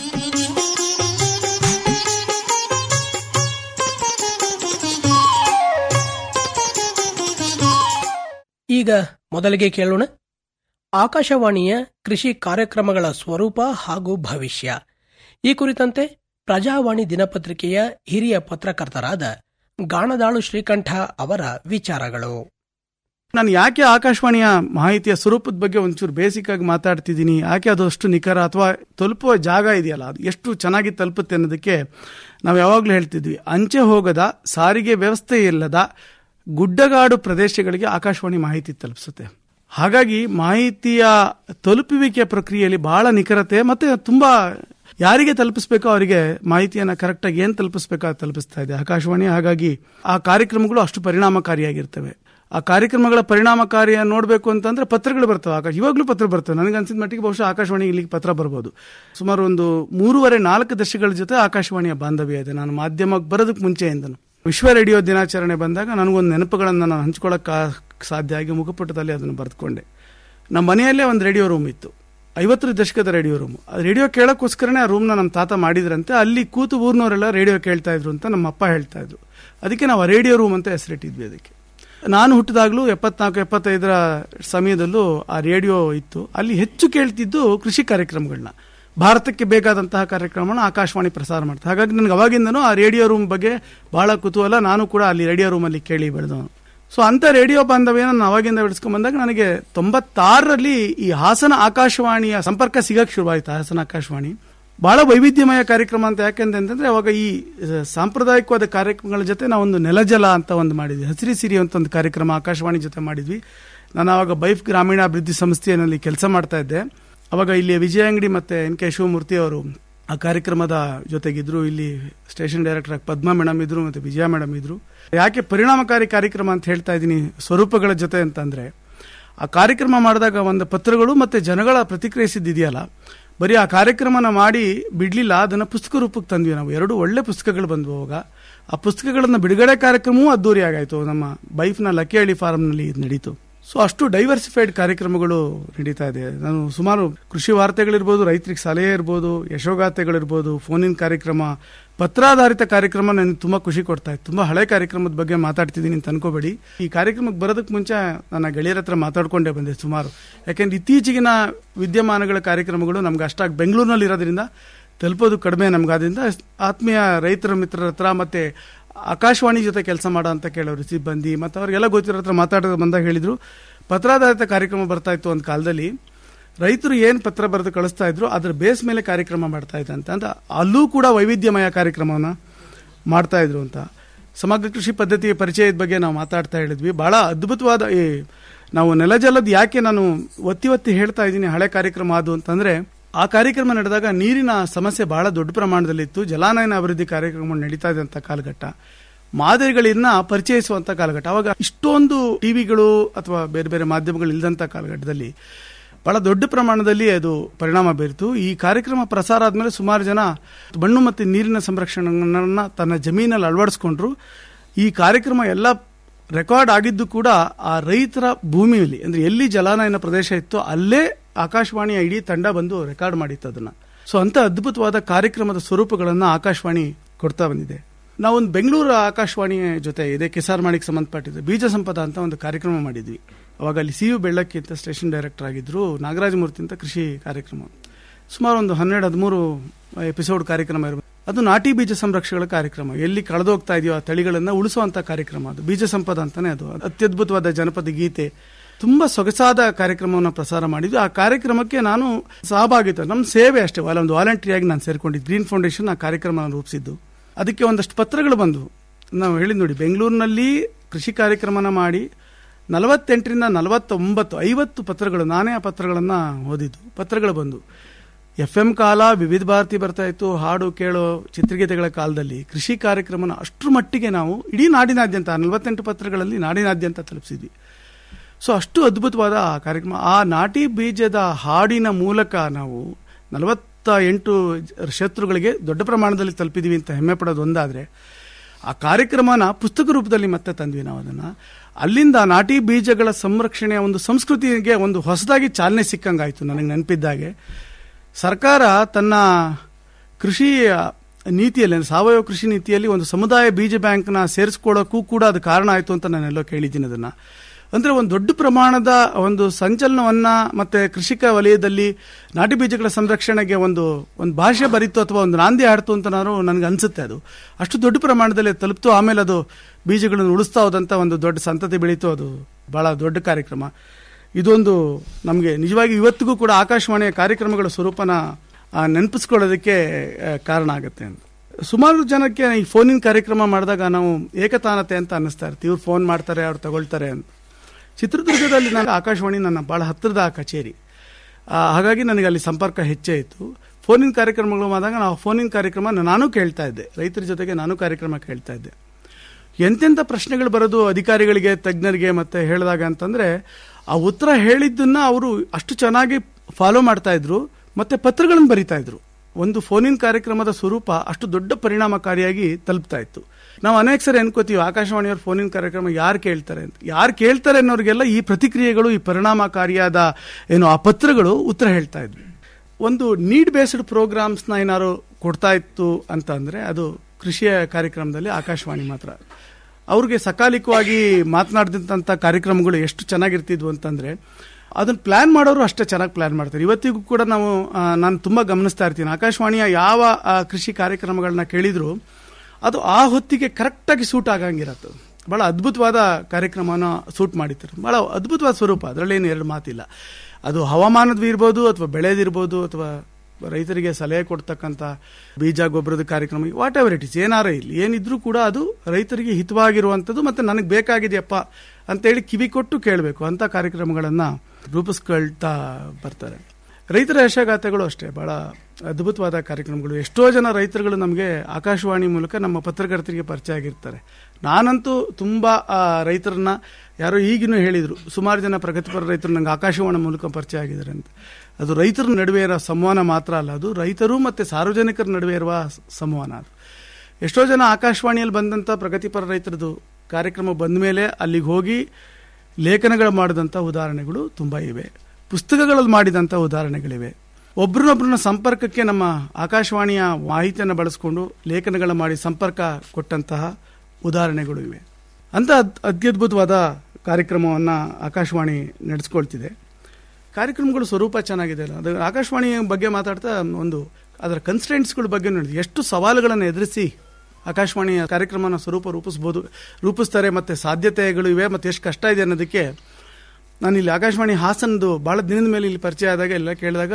S4: ಈಗ ಮೊದಲಿಗೆ ಕೇಳೋಣ ಆಕಾಶವಾಣಿಯ ಕೃಷಿ ಕಾರ್ಯಕ್ರಮಗಳ ಸ್ವರೂಪ ಹಾಗೂ ಭವಿಷ್ಯ ಈ ಕುರಿತಂತೆ ಪ್ರಜಾವಾಣಿ ದಿನಪತ್ರಿಕೆಯ ಹಿರಿಯ ಪತ್ರಕರ್ತರಾದ ಗಾಣದಾಳು ಶ್ರೀಕಂಠ ಅವರ ವಿಚಾರಗಳು
S5: ನಾನು ಯಾಕೆ ಆಕಾಶವಾಣಿಯ ಮಾಹಿತಿಯ ಸ್ವರೂಪದ ಬಗ್ಗೆ ಒಂಚೂರು ಬೇಸಿಕ್ ಆಗಿ ಮಾತಾಡ್ತಿದ್ದೀನಿ ಯಾಕೆ ಅದು ಅಷ್ಟು ನಿಖರ ಅಥವಾ ತಲುಪುವ ಜಾಗ ಇದೆಯಲ್ಲ ಅದು ಎಷ್ಟು ಚೆನ್ನಾಗಿ ತಲುಪುತ್ತೆ ಅನ್ನೋದಕ್ಕೆ ನಾವು ಯಾವಾಗಲೂ ಹೇಳ್ತಿದ್ವಿ ಅಂಚೆ ಹೋಗದ ಸಾರಿಗೆ ವ್ಯವಸ್ಥೆ ಇಲ್ಲದ ಗುಡ್ಡಗಾಡು ಪ್ರದೇಶಗಳಿಗೆ ಆಕಾಶವಾಣಿ ಮಾಹಿತಿ ತಲುಪಿಸುತ್ತೆ ಹಾಗಾಗಿ ಮಾಹಿತಿಯ ತಲುಪುವಿಕೆ ಪ್ರಕ್ರಿಯೆಯಲ್ಲಿ ಬಹಳ ನಿಖರತೆ ಮತ್ತೆ ತುಂಬಾ ಯಾರಿಗೆ ತಲುಪಿಸ್ಬೇಕೋ ಅವರಿಗೆ ಮಾಹಿತಿಯನ್ನ ಕರೆಕ್ಟಾಗಿ ಏನ್ ತಲುಪಿಸ್ಬೇಕೋ ಅದು ತಲುಪಿಸ್ತಾ ಇದೆ ಆಕಾಶವಾಣಿ ಹಾಗಾಗಿ ಆ ಕಾರ್ಯಕ್ರಮಗಳು ಅಷ್ಟು ಪರಿಣಾಮಕಾರಿಯಾಗಿರ್ತವೆ ಆ ಕಾರ್ಯಕ್ರಮಗಳ ಪರಿಣಾಮಕಾರಿಯ ನೋಡಬೇಕು ಅಂತಂದ್ರೆ ಪತ್ರಗಳು ಬರ್ತವೆ ಆಕಾಶ ಇವಾಗಲೂ ಪತ್ರ ಬರ್ತವೆ ನನಗೆ ಅನ್ಸಿದ ಮಟ್ಟಿಗೆ ಬಹುಶಃ ಆಕಾಶವಾಣಿ ಇಲ್ಲಿಗೆ ಪತ್ರ ಬರ್ಬೋದು ಸುಮಾರು ಒಂದು ಮೂರುವರೆ ನಾಲ್ಕು ದಶಕಗಳ ಜೊತೆ ಆಕಾಶವಾಣಿಯ ಬಾಂಧವ್ಯ ಇದೆ ನಾನು ಮಾಧ್ಯಮಕ್ಕೆ ಬರೋದಕ್ಕೆ ಮುಂಚೆಯಿಂದನು ವಿಶ್ವ ರೇಡಿಯೋ ದಿನಾಚರಣೆ ಬಂದಾಗ ನನಗೊಂದು ನೆನಪುಗಳನ್ನು ನಾನು ಹಂಚ್ಕೊಳ್ಳೋಕೆ ಸಾಧ್ಯ ಆಗಿ ಮುಖಪುಟದಲ್ಲಿ ಅದನ್ನು ಬರೆದುಕೊಂಡೆ ನಮ್ಮ ಮನೆಯಲ್ಲೇ ಒಂದು ರೇಡಿಯೋ ರೂಮ್ ಇತ್ತು ಐವತ್ತರ ದಶಕದ ರೇಡಿಯೋ ರೂಮ್ ಆ ರೇಡಿಯೋ ಕೇಳೋಕ್ಕೋಸ್ಕರನೇ ಆ ರೂಮ್ನ ನಮ್ಮ ತಾತ ಮಾಡಿದ್ರಂತೆ ಅಲ್ಲಿ ಕೂತು ಊರಿನವರೆಲ್ಲ ರೇಡಿಯೋ ಕೇಳ್ತಾ ಇದ್ರು ಅಂತ ನಮ್ಮ ಅಪ್ಪ ಹೇಳ್ತಾ ಇದ್ರು ಅದಕ್ಕೆ ನಾವು ಆ ರೇಡಿಯೋ ರೂಮ್ ಅಂತ ಹೆಸರಿಟ್ಟಿದ್ವಿ ಅದಕ್ಕೆ ನಾನು ಹುಟ್ಟಿದಾಗಲೂ ಎಪ್ಪತ್ನಾಲ್ಕು ಎಪ್ಪತ್ತೈದರ ಸಮಯದಲ್ಲೂ ಆ ರೇಡಿಯೋ ಇತ್ತು ಅಲ್ಲಿ ಹೆಚ್ಚು ಕೇಳ್ತಿದ್ದು ಕೃಷಿ ಕಾರ್ಯಕ್ರಮಗಳನ್ನ ಭಾರತಕ್ಕೆ ಬೇಕಾದಂತಹ ಕಾರ್ಯಕ್ರಮನ ಆಕಾಶವಾಣಿ ಪ್ರಸಾರ ಮಾಡ್ತಾರೆ ಹಾಗಾಗಿ ನನಗೆ ಅವಾಗಿಂದನೂ ಆ ರೇಡಿಯೋ ರೂಮ್ ಬಗ್ಗೆ ಬಹಳ ಕುತೂಹಲ ನಾನು ಕೂಡ ಅಲ್ಲಿ ರೇಡಿಯೋ ರೂಮಲ್ಲಿ ಕೇಳಿ ಬೆಳೆದವನು ಸೊ ಅಂತ ರೇಡಿಯೋ ಬಾಂಧವ್ಯನ ನಾನು ಅವಾಗಿಂದ ಬೆಳೆಸ್ಕೊಂಡ್ ಬಂದಾಗ ನನಗೆ ತೊಂಬತ್ತಾರರಲ್ಲಿ ಈ ಹಾಸನ ಆಕಾಶವಾಣಿಯ ಸಂಪರ್ಕ ಸಿಗಕ್ಕೆ ಶುರುವಾಯಿತು ಹಾಸನ ಆಕಾಶವಾಣಿ ಬಹಳ ವೈವಿಧ್ಯಮಯ ಕಾರ್ಯಕ್ರಮ ಅಂತ ಯಾಕೆಂದ್ರೆ ಅಂತಂದ್ರೆ ಅವಾಗ ಈ ಅಹ್, ಸಾಂಪ್ರದಾಯಿಕವಾದ ಕಾರ್ಯಕ್ರಮಗಳ ಜೊತೆ ನಾವೊಂದು ನೆಲಜಲ ಅಂತ ಒಂದು ಮಾಡಿದ್ವಿ ಹಸಿರಿ ಸಿರಿ ಅಂತ ಒಂದು ಕಾರ್ಯಕ್ರಮ ಆಕಾಶವಾಣಿ ಜೊತೆ ಮಾಡಿದ್ವಿ ನಾನು ಅವಾಗ ಬೈಫ್ ಗ್ರಾಮೀಣಾಭಿವೃದ್ಧಿ ಸಂಸ್ಥೆಯಲ್ಲಿ ಕೆಲಸ ಮಾಡ್ತಾ ಇದ್ದೆ ಅವಾಗ ಇಲ್ಲಿ ವಿಜಯ ಅಂಗಡಿ ಮತ್ತೆ ಎನ್ ಕೆ ಶಿವಮೂರ್ತಿ ಅವರು ಆ ಕಾರ್ಯಕ್ರಮದ ಜೊತೆಗಿದ್ರು ಇಲ್ಲಿ ಸ್ಟೇಷನ್ ಡೈರೆಕ್ಟರ್ ಆಗಿ ಪದ್ಮಾ ಮೇಡಮ್ ಇದ್ರು ಮತ್ತೆ ವಿಜಯ ಮೇಡಮ್ ಇದ್ರು ಯಾಕೆ ಪರಿಣಾಮಕಾರಿ ಕಾರ್ಯಕ್ರಮ ಅಂತ ಹೇಳ್ತಾ ಇದ್ದೀನಿ ಸ್ವರೂಪಗಳ ಜೊತೆ ಅಂತಂದ್ರೆ ಆ ಕಾರ್ಯಕ್ರಮ ಮಾಡಿದಾಗ ಒಂದು ಪತ್ರಗಳು ಮತ್ತೆ ಜನಗಳ ಪ್ರತಿಕ್ರಿಯಿಸಿದ್ದಿದೆಯಲ್ಲ ಬರೀ ಆ ಕಾರ್ಯಕ್ರಮನ ಮಾಡಿ ಬಿಡ್ಲಿಲ್ಲ ಅದನ್ನ ಪುಸ್ತಕ ರೂಪಕ್ಕೆ ತಂದ್ವಿ ನಾವು ಎರಡು ಒಳ್ಳೆ ಪುಸ್ತಕಗಳು ಬಂದ್ವು ಅವಾಗ ಆ ಪುಸ್ತಕಗಳನ್ನ ಬಿಡುಗಡೆ ಕಾರ್ಯಕ್ರಮವೂ ಅದ್ದೂರಿ ಆಗಾಯ್ತು ನಮ್ಮ ಬೈಫ್ನ ಲಕ್ಕಿಹಳ್ಳಿ ಫಾರ್ಮ್ನಲ್ಲಿ ಇದು ನಡೀತು ಸೊ ಅಷ್ಟು ಡೈವರ್ಸಿಫೈಡ್ ಕಾರ್ಯಕ್ರಮಗಳು ನಡೀತಾ ಇದೆ ನಾನು ಸುಮಾರು ಕೃಷಿ ವಾರ್ತೆಗಳಿರ್ಬೋದು ರೈತರಿಗೆ ಸಲಹೆ ಇರ್ಬೋದು ಯಶೋಗಾಥೆಗಳಿರ್ಬೋದು ಫೋನಿನ ಕಾರ್ಯಕ್ರಮ ಪತ್ರಾಧಾರಿತ ಕಾರ್ಯಕ್ರಮ ನನಗೆ ತುಂಬಾ ಖುಷಿ ಕೊಡ್ತಾ ಇತ್ತು ತುಂಬಾ ಹಳೆ ಕಾರ್ಯಕ್ರಮದ ಬಗ್ಗೆ ಮಾತಾಡ್ತಿದ್ದೀನಿ ಅಂತ ಅನ್ಕೋಬೇಡಿ ಈ ಕಾರ್ಯಕ್ರಮಕ್ಕೆ ಬರೋದಕ್ಕೆ ಮುಂಚೆ ನನ್ನ ಗೆಳೆಯರ ಹತ್ರ ಮಾತಾಡ್ಕೊಂಡೇ ಬಂದೆ ಸುಮಾರು ಯಾಕೆಂದ್ರೆ ಇತ್ತೀಚೆಗಿನ ವಿದ್ಯಮಾನಗಳ ಕಾರ್ಯಕ್ರಮಗಳು ನಮ್ಗೆ ಅಷ್ಟಾಗಿ ಬೆಂಗಳೂರಿನಲ್ಲಿ ಇರೋದ್ರಿಂದ ತಲುಪೋದು ಕಡಿಮೆ ನಮ್ಗೆ ಅದರಿಂದ ಆತ್ಮೀಯ ರೈತರ ಮಿತ್ರರ ಹತ್ರ ಮತ್ತೆ ಆಕಾಶವಾಣಿ ಜೊತೆ ಕೆಲಸ ಮಾಡೋ ಅಂತ ಕೇಳೋರು ಸಿಬ್ಬಂದಿ ಮತ್ತು ಅವ್ರಿಗೆಲ್ಲ ಗೊತ್ತಿರೋ ಹತ್ರ ಮಾತಾಡೋದು ಬಂದಾಗ ಹೇಳಿದ್ರು ಪತ್ರಾಧಾರಿತ ಕಾರ್ಯಕ್ರಮ ಬರ್ತಾ ಇತ್ತು ಒಂದು ಕಾಲದಲ್ಲಿ ರೈತರು ಏನು ಪತ್ರ ಬರೆದು ಕಳಿಸ್ತಾ ಇದ್ರು ಅದ್ರ ಬೇಸ್ ಮೇಲೆ ಕಾರ್ಯಕ್ರಮ ಮಾಡ್ತಾ ಇದ್ದ ಅಂತ ಅಂತ ಅಲ್ಲೂ ಕೂಡ ವೈವಿಧ್ಯಮಯ ಕಾರ್ಯಕ್ರಮವನ್ನ ಮಾಡ್ತಾ ಇದ್ರು ಅಂತ ಸಮಗ್ರ ಕೃಷಿ ಪದ್ಧತಿಯ ಪರಿಚಯದ ಬಗ್ಗೆ ನಾವು ಮಾತಾಡ್ತಾ ಹೇಳಿದ್ವಿ ಬಹಳ ಅದ್ಭುತವಾದ ಈ ನಾವು ನೆಲಜಲದ ಯಾಕೆ ನಾನು ಒತ್ತಿ ಒತ್ತಿ ಹೇಳ್ತಾ ಇದ್ದೀನಿ ಹಳೆ ಕಾರ್ಯಕ್ರಮ ಅದು ಅಂತಂದ್ರೆ ಆ ಕಾರ್ಯಕ್ರಮ ನಡೆದಾಗ ನೀರಿನ ಸಮಸ್ಯೆ ಬಹಳ ದೊಡ್ಡ ಪ್ರಮಾಣದಲ್ಲಿತ್ತು ಜಲಾನಯನ ಅಭಿವೃದ್ಧಿ ಕಾರ್ಯಕ್ರಮ ನಡೀತಾ ಇದ್ದಂತ ಕಾಲಘಟ್ಟ ಮಾದರಿಗಳನ್ನ ಪರಿಚಯಿಸುವಂತ ಕಾಲಘಟ್ಟ ಅವಾಗ ಇಷ್ಟೊಂದು ಟಿವಿಗಳು ಅಥವಾ ಬೇರೆ ಬೇರೆ ಮಾಧ್ಯಮಗಳು ಇಲ್ಲದಂತ ಕಾಲಘಟ್ಟದಲ್ಲಿ ಬಹಳ ದೊಡ್ಡ ಪ್ರಮಾಣದಲ್ಲಿ ಅದು ಪರಿಣಾಮ ಬೀರಿತು ಈ ಕಾರ್ಯಕ್ರಮ ಪ್ರಸಾರ ಆದ್ಮೇಲೆ ಸುಮಾರು ಜನ ಮಣ್ಣು ಮತ್ತು ನೀರಿನ ಸಂರಕ್ಷಣೆಯನ್ನ ತನ್ನ ಜಮೀನಲ್ಲಿ ಅಳವಡಿಸ್ಕೊಂಡ್ರು ಈ ಕಾರ್ಯಕ್ರಮ ಎಲ್ಲ ರೆಕಾರ್ಡ್ ಆಗಿದ್ದು ಕೂಡ ಆ ರೈತರ ಭೂಮಿಯಲ್ಲಿ ಅಂದ್ರೆ ಎಲ್ಲಿ ಜಲಾನಯನ ಪ್ರದೇಶ ಇತ್ತೋ ಅಲ್ಲೇ ಆಕಾಶವಾಣಿಯ ಇಡೀ ತಂಡ ಬಂದು ರೆಕಾರ್ಡ್ ಮಾಡಿತ್ತು ಅದನ್ನ ಸೊ ಅಂತ ಅದ್ಭುತವಾದ ಕಾರ್ಯಕ್ರಮದ ಸ್ವರೂಪಗಳನ್ನ ಆಕಾಶವಾಣಿ ಕೊಡ್ತಾ ಬಂದಿದೆ ನಾವೊಂದು ಬೆಂಗಳೂರು ಆಕಾಶವಾಣಿಯ ಜೊತೆ ಇದೆ ಕಿಸಾರ್ ಮಾಣಿಗೆ ಸಂಬಂಧಪಟ್ಟಿದ್ದು ಬೀಜ ಸಂಪದ ಅಂತ ಒಂದು ಕಾರ್ಯಕ್ರಮ ಮಾಡಿದ್ವಿ ಅವಾಗ ಅಲ್ಲಿ ಸಿ ಯು ಬೆಳ್ಳಕ್ಕಿ ಅಂತ ಸ್ಟೇಷನ್ ಡೈರೆಕ್ಟರ್ ಆಗಿದ್ರು ನಾಗರಾಜ ಮೂರ್ತಿ ಅಂತ ಕೃಷಿ ಕಾರ್ಯಕ್ರಮ ಸುಮಾರು ಒಂದು ಹನ್ನೆರಡು ಹದಿಮೂರು ಎಪಿಸೋಡ್ ಕಾರ್ಯಕ್ರಮ ಇರಬೇಕು ಅದು ನಾಟಿ ಬೀಜ ಸಂರಕ್ಷಣೆಗಳ ಕಾರ್ಯಕ್ರಮ ಎಲ್ಲಿ ಕಳೆದೋಗ್ತಾ ಇದೆಯೋ ಆ ತಳಿಗಳನ್ನ ಉಳಿಸುವಂತ ಕಾರ್ಯಕ್ರಮ ಅದು ಬೀಜ ಸಂಪದ ಅಂತಾನೆ ಅದು ಅತ್ಯದ್ಭುತವಾದ ಜನಪದ ಗೀತೆ ತುಂಬಾ ಸೊಗಸಾದ ಕಾರ್ಯಕ್ರಮವನ್ನು ಪ್ರಸಾರ ಮಾಡಿದ್ವಿ ಆ ಕಾರ್ಯಕ್ರಮಕ್ಕೆ ನಾನು ಸಹಭಾಗಿತ್ವ ನಮ್ಮ ಸೇವೆ ಅಷ್ಟೇ ವಾಲ- ಒಂದು ವಾಲಂಟಿಯರ್ ನಾನು ಸೇರ್ಕೊಂಡಿದ್ದು ಗ್ರೀನ್ ಫೌಂಡೇಶನ್ ಆ ಕಾರ್ಯಕ್ರಮ ರೂಪಿಸಿದ್ದು ಅದಕ್ಕೆ ಒಂದಷ್ಟು ಪತ್ರಗಳು ಬಂದವು ನಾವು ಹೇಳಿದ್ ನೋಡಿ ಬೆಂಗಳೂರಿನಲ್ಲಿ ಕೃಷಿ ಕಾರ್ಯಕ್ರಮನ ಮಾಡಿ ನಲವತ್ತೆಂಟರಿಂದ ನಲವತ್ತೊಂಬತ್ತು ಐವತ್ತು ಪತ್ರಗಳು ನಾನೇ ಆ ಪತ್ರಗಳನ್ನು ಓದಿದ್ದು ಪತ್ರಗಳು ಬಂದು ಎಫ್ ಎಂ ಕಾಲ ವಿವಿಧ ಭಾರತಿ ಬರ್ತಾ ಇತ್ತು ಹಾಡು ಕೇಳೋ ಚಿತ್ರಗೀತೆಗಳ ಕಾಲದಲ್ಲಿ ಕೃಷಿ ಕಾರ್ಯಕ್ರಮನ ಅಷ್ಟರ ಮಟ್ಟಿಗೆ ನಾವು ಇಡೀ ನಾಡಿನಾದ್ಯಂತ ನಲವತ್ತೆಂಟು ಪತ್ರಗಳಲ್ಲಿ ನಾಡಿನಾದ್ಯಂತ ತಲುಪಿಸಿದ್ವಿ ಸೊ ಅಷ್ಟು ಅದ್ಭುತವಾದ ಆ ಕಾರ್ಯಕ್ರಮ ಆ ನಾಟಿ ಬೀಜದ ಹಾಡಿನ ಮೂಲಕ ನಾವು ನಲವತ್ತ ಎಂಟು ಶತ್ರುಗಳಿಗೆ ದೊಡ್ಡ ಪ್ರಮಾಣದಲ್ಲಿ ತಲುಪಿದೀವಿ ಅಂತ ಹೆಮ್ಮೆ ಪಡೋದು ಒಂದಾದ್ರೆ ಆ ಕಾರ್ಯಕ್ರಮನ ಪುಸ್ತಕ ರೂಪದಲ್ಲಿ ಮತ್ತೆ ತಂದ್ವಿ ನಾವು ಅದನ್ನ ಅಲ್ಲಿಂದ ನಾಟಿ ಬೀಜಗಳ ಸಂರಕ್ಷಣೆಯ ಒಂದು ಸಂಸ್ಕೃತಿಗೆ ಒಂದು ಹೊಸದಾಗಿ ಚಾಲನೆ ಸಿಕ್ಕಂಗಾಯ್ತು ನನಗೆ ನೆನಪಿದ್ದಾಗೆ ಸರ್ಕಾರ ತನ್ನ ಕೃಷಿ ನೀತಿಯಲ್ಲಿ ಅಂದ್ರೆ ಸಾವಯವ ಕೃಷಿ ನೀತಿಯಲ್ಲಿ ಒಂದು ಸಮುದಾಯ ಬೀಜ ಬ್ಯಾಂಕ್ನ ಸೇರಿಸ್ಕೊಳ್ಳೋಕ್ಕೂ ಕೂಡ ಅದು ಕಾರಣ ಆಯಿತು ಅಂತ ನಾನೆಲ್ಲೋ ಕೇಳಿದ್ದೀನಿ ಅದನ್ನ ಅಂದ್ರೆ ಒಂದು ದೊಡ್ಡ ಪ್ರಮಾಣದ ಒಂದು ಸಂಚಲನವನ್ನ ಮತ್ತೆ ಕೃಷಿಕ ವಲಯದಲ್ಲಿ ನಾಟಿ ಬೀಜಗಳ ಸಂರಕ್ಷಣೆಗೆ ಒಂದು ಒಂದು ಭಾಷೆ ಬರೀತು ಅಥವಾ ಒಂದು ನಾಂದಿ ಆಡ್ತು ಅಂತ ನಾನು ನನಗೆ ಅನ್ಸುತ್ತೆ ಅದು ಅಷ್ಟು ದೊಡ್ಡ ಪ್ರಮಾಣದಲ್ಲಿ ತಲುಪ್ತು ಆಮೇಲೆ ಅದು ಬೀಜಗಳನ್ನು ಉಳಿಸ್ತಾ ಹೋದಂತ ಒಂದು ದೊಡ್ಡ ಸಂತತಿ ಬೆಳೀತು ಅದು ಬಹಳ ದೊಡ್ಡ ಕಾರ್ಯಕ್ರಮ ಇದೊಂದು ನಮಗೆ ನಿಜವಾಗಿ ಇವತ್ತಿಗೂ ಕೂಡ ಆಕಾಶವಾಣಿಯ ಕಾರ್ಯಕ್ರಮಗಳ ಸ್ವರೂಪನ ಆ, ನೆನಪಿಸ್ಕೊಳ್ಳೋದಕ್ಕೆ ಆ, ಕಾರಣ ಆಗುತ್ತೆ ಅಂತ ಸುಮಾರು ಜನಕ್ಕೆ ಈ ಫೋನಿನ ಕಾರ್ಯಕ್ರಮ ಮಾಡಿದಾಗ ನಾವು ಏಕತಾನತೆ ಅಂತ ಅನ್ನಿಸ್ತಾ ಇರ್ತೀವಿ ಇವ್ರು ಫೋನ್ ಮಾಡ್ತಾರೆ ಅವ್ರು ತಗೊಳ್ತಾರೆ ಅಂತ ಚಿತ್ರದುರ್ಗದಲ್ಲಿ ನಾನು ಆಕಾಶವಾಣಿ ನನ್ನ ಬಹಳ ಹತ್ತಿರದ ಕಚೇರಿ ಆ, ಹಾಗಾಗಿ ನನಗೆ ಅಲ್ಲಿ ಸಂಪರ್ಕ ಹೆಚ್ಚೇ ಇತ್ತು ಫೋನಿನ ಕಾರ್ಯಕ್ರಮಗಳು ಆದಾಗ ನಾವು ಫೋನಿನ ಕಾರ್ಯಕ್ರಮ ನಾನು ಕೇಳ್ತಾ ಇದ್ದೆ ರೈತರ ಜೊತೆಗೆ ನಾನು ಕಾರ್ಯಕ್ರಮ ಕೇಳ್ತಾ ಇದ್ದೆ ಎಂತೆಂಥ ಪ್ರಶ್ನೆಗಳು ಬರೋದು ಅಧಿಕಾರಿಗಳಿಗೆ ತಜ್ಞರಿಗೆ ಮತ್ತೆ ಹೇಳಿದಾಗ ಅಂತಂದ್ರೆ ಆ ಉತ್ತರ ಹೇಳಿದ್ದನ್ನ ಅವರು ಅಷ್ಟು ಚೆನ್ನಾಗಿ ಫಾಲೋ ಮಾಡ್ತಾ ಇದ್ರು ಮತ್ತೆ ಪತ್ರಗಳನ್ನು ಬರಿತಾ ಇದ್ರು ಒಂದು ಫೋನಿನ್ ಕಾರ್ಯಕ್ರಮದ ಸ್ವರೂಪ ಅಷ್ಟು ದೊಡ್ಡ ಪರಿಣಾಮಕಾರಿಯಾಗಿ ತಲುಪ್ತಾ ಇತ್ತು ನಾವು ಅನೇಕ ಸರಿ ಅನ್ಕೋತೀವಿ ಆಕಾಶವಾಣಿಯವ್ರ ಫೋನಿನ ಕಾರ್ಯಕ್ರಮ ಯಾರು ಕೇಳ್ತಾರೆ ಅಂತ ಯಾರು ಕೇಳ್ತಾರೆ ಅನ್ನೋರಿಗೆಲ್ಲ ಈ ಪ್ರತಿಕ್ರಿಯೆಗಳು ಈ ಪರಿಣಾಮಕಾರಿಯಾದ ಏನು ಆ ಪತ್ರಗಳು ಉತ್ತರ ಹೇಳ್ತಾ ಇದ್ವಿ ಒಂದು ನೀಡ್ ಬೇಸ್ಡ್ ಪ್ರೋಗ್ರಾಮ್ಸ್ನ ಏನಾದ್ರು ಕೊಡ್ತಾ ಇತ್ತು ಅಂತ ಅಂದ್ರೆ ಅದು ಕೃಷಿಯ ಕಾರ್ಯಕ್ರಮದಲ್ಲಿ ಆಕಾಶವಾಣಿ ಮಾತ್ರ ಅವ್ರಿಗೆ ಸಕಾಲಿಕವಾಗಿ ಮಾತನಾಡಿದಂಥ ಕಾರ್ಯಕ್ರಮಗಳು ಎಷ್ಟು ಚೆನ್ನಾಗಿರ್ತಿದ್ವು ಅಂತಂದ್ರೆ ಅದನ್ನ ಪ್ಲಾನ್ ಮಾಡೋರು ಅಷ್ಟೇ ಚೆನ್ನಾಗಿ ಪ್ಲಾನ್ ಮಾಡ್ತಾರೆ ಇವತ್ತಿಗೂ ಕೂಡ ನಾವು ಆ, ನಾನು ತುಂಬಾ ಗಮನಿಸ್ತಾ ಇರ್ತೀನಿ ಆಕಾಶವಾಣಿಯ ಯಾವ ಆ, ಕೃಷಿ ಕಾರ್ಯಕ್ರಮಗಳನ್ನ ಕೇಳಿದ್ರು ಅದು ಆ ಹೊತ್ತಿಗೆ ಕರೆಕ್ಟಾಗಿ ಸೂಟ್ ಆಗಂಗಿರತ್ತೆ ಬಹಳ ಅದ್ಭುತವಾದ ಕಾರ್ಯಕ್ರಮನ ಸೂಟ್ ಮಾಡಿರ್ತಾರೆ ಬಹಳ ಅದ್ಭುತವಾದ ಸ್ವರೂಪ ಅದರಲ್ಲೇನು ಎರಡು ಮಾತಿಲ್ಲ ಅದು ಹವಾಮಾನದ ಇರ್ಬೋದು ಅಥವಾ ಬೆಳೆದಿರ್ಬೋದು ಅಥವಾ ರೈತರಿಗೆ ಸಲಹೆ ಕೊಡ್ತಕ್ಕಂಥ ಬೀಜ ಗೊಬ್ಬರದ ಕಾರ್ಯಕ್ರಮ ವಾಟ್ ಎವರ್ ಇಟ್ ಇಸ್ ಏನಾರ ಇಲ್ಲಿ ಏನಿದ್ರೂ ಕೂಡ ಅದು ರೈತರಿಗೆ ಹಿತವಾಗಿರುವಂಥದ್ದು ಮತ್ತೆ ನನಗೆ ಬೇಕಾಗಿದೆಯಪ್ಪ ಅಂತೇಳಿ ಕಿವಿ ಕೊಟ್ಟು ಕೇಳಬೇಕು ಅಂತ ಕಾರ್ಯಕ್ರಮಗಳನ್ನ ರೂಪಿಸ್ಕೊಳ್ತಾ ಬರ್ತಾರೆ ರೈತರ ಯಶಗಾಥೆಗಳು ಅಷ್ಟೇ ಬಹಳ ಅದ್ಭುತವಾದ ಕಾರ್ಯಕ್ರಮಗಳು ಎಷ್ಟೋ ಜನ ರೈತರುಗಳು ನಮಗೆ ಆಕಾಶವಾಣಿ ಮೂಲಕ ನಮ್ಮ ಪತ್ರಕರ್ತರಿಗೆ ಪರಿಚಯ ಆಗಿರ್ತಾರೆ ನಾನಂತೂ ತುಂಬಾ ಆ, ರೈತರನ್ನ ಯಾರೋ ಈಗಿನೂ ಹೇಳಿದ್ರು ಸುಮಾರು ಜನ ಪ್ರಗತಿಪರ ರೈತರು ನಂಗೆ ಆಕಾಶವಾಣಿ ಮೂಲಕ ಪರಿಚಯ ಆಗಿದ್ದಾರೆ ಅಂತ ಅದು ರೈತರ ನಡುವೆ ಇರೋ ಸಂವಹನ ಮಾತ್ರ ಅಲ್ಲ ಅದು ರೈತರು ಮತ್ತೆ ಸಾರ್ವಜನಿಕರ ನಡುವೆ ಇರುವ ಸ- ಸಂವಹನ ಅದು ಎಷ್ಟೋ ಜನ ಆಕಾಶವಾಣಿಯಲ್ಲಿ ಬಂದಂತ ಪ್ರಗತಿಪರ ರೈತರದು ಕಾರ್ಯಕ್ರಮ ಬಂದ ಮೇಲೆ ಅಲ್ಲಿಗೆ ಹೋಗಿ ಲೇಖನಗಳು ಮಾಡಿದಂಥ ಉದಾಹರಣೆಗಳು ತುಂಬಾ ಇವೆ ಪುಸ್ತಕಗಳಲ್ಲಿ ಮಾಡಿದಂಥ ಉದಾಹರಣೆಗಳಿವೆ ಒಬ್ರನ್ನೊಬ್ರನ್ನ ಸಂಪರ್ಕಕ್ಕೆ ನಮ್ಮ ಆಕಾಶವಾಣಿಯ ಮಾಹಿತಿಯನ್ನು ಬಳಸಿಕೊಂಡು ಲೇಖನಗಳ ಮಾಡಿ ಸಂಪರ್ಕ ಕೊಟ್ಟಂತಹ ಉದಾಹರಣೆಗಳು ಇವೆ ಅಂತ ಅದ್- ಅತ್ಯದ್ಭುತವಾದ ಕಾರ್ಯಕ್ರಮವನ್ನ ಆಕಾಶವಾಣಿ ನಡೆಸ್ಕೊಳ್ತಿದೆ ಕಾರ್ಯಕ್ರಮಗಳು ಸ್ವರೂಪ ಚೆನ್ನಾಗಿದೆ ಅಲ್ಲ ಅದು ಆಕಾಶವಾಣಿ ಬಗ್ಗೆ ಮಾತಾಡ್ತಾ ಒಂದು ಅದರ ಕನ್ಸ್ಟೆಂಟ್ಸ್ಗಳ ಬಗ್ಗೆ ನೋಡಿ ಎಷ್ಟು ಸವಾಲುಗಳನ್ನು ಎದುರಿಸಿ ಆಕಾಶವಾಣಿಯ ಕಾರ್ಯಕ್ರಮನ ಸ್ವರೂಪ ರೂಪಿಸ್ಬೋದು ರೂಪಿಸ್ತಾರೆ ಮತ್ತೆ ಸಾಧ್ಯತೆಗಳು ಇವೆ ಮತ್ತೆ ಎಷ್ಟು ಕಷ್ಟ ಇದೆ ಅನ್ನೋದಕ್ಕೆ ನಾನು ಇಲ್ಲಿ ಆಕಾಶವಾಣಿ ಹಾಸನದು ಬಹಳ ದಿನದ ಮೇಲೆ ಇಲ್ಲಿ ಪರಿಚಯ ಆದಾಗ ಎಲ್ಲ ಕೇಳಿದಾಗ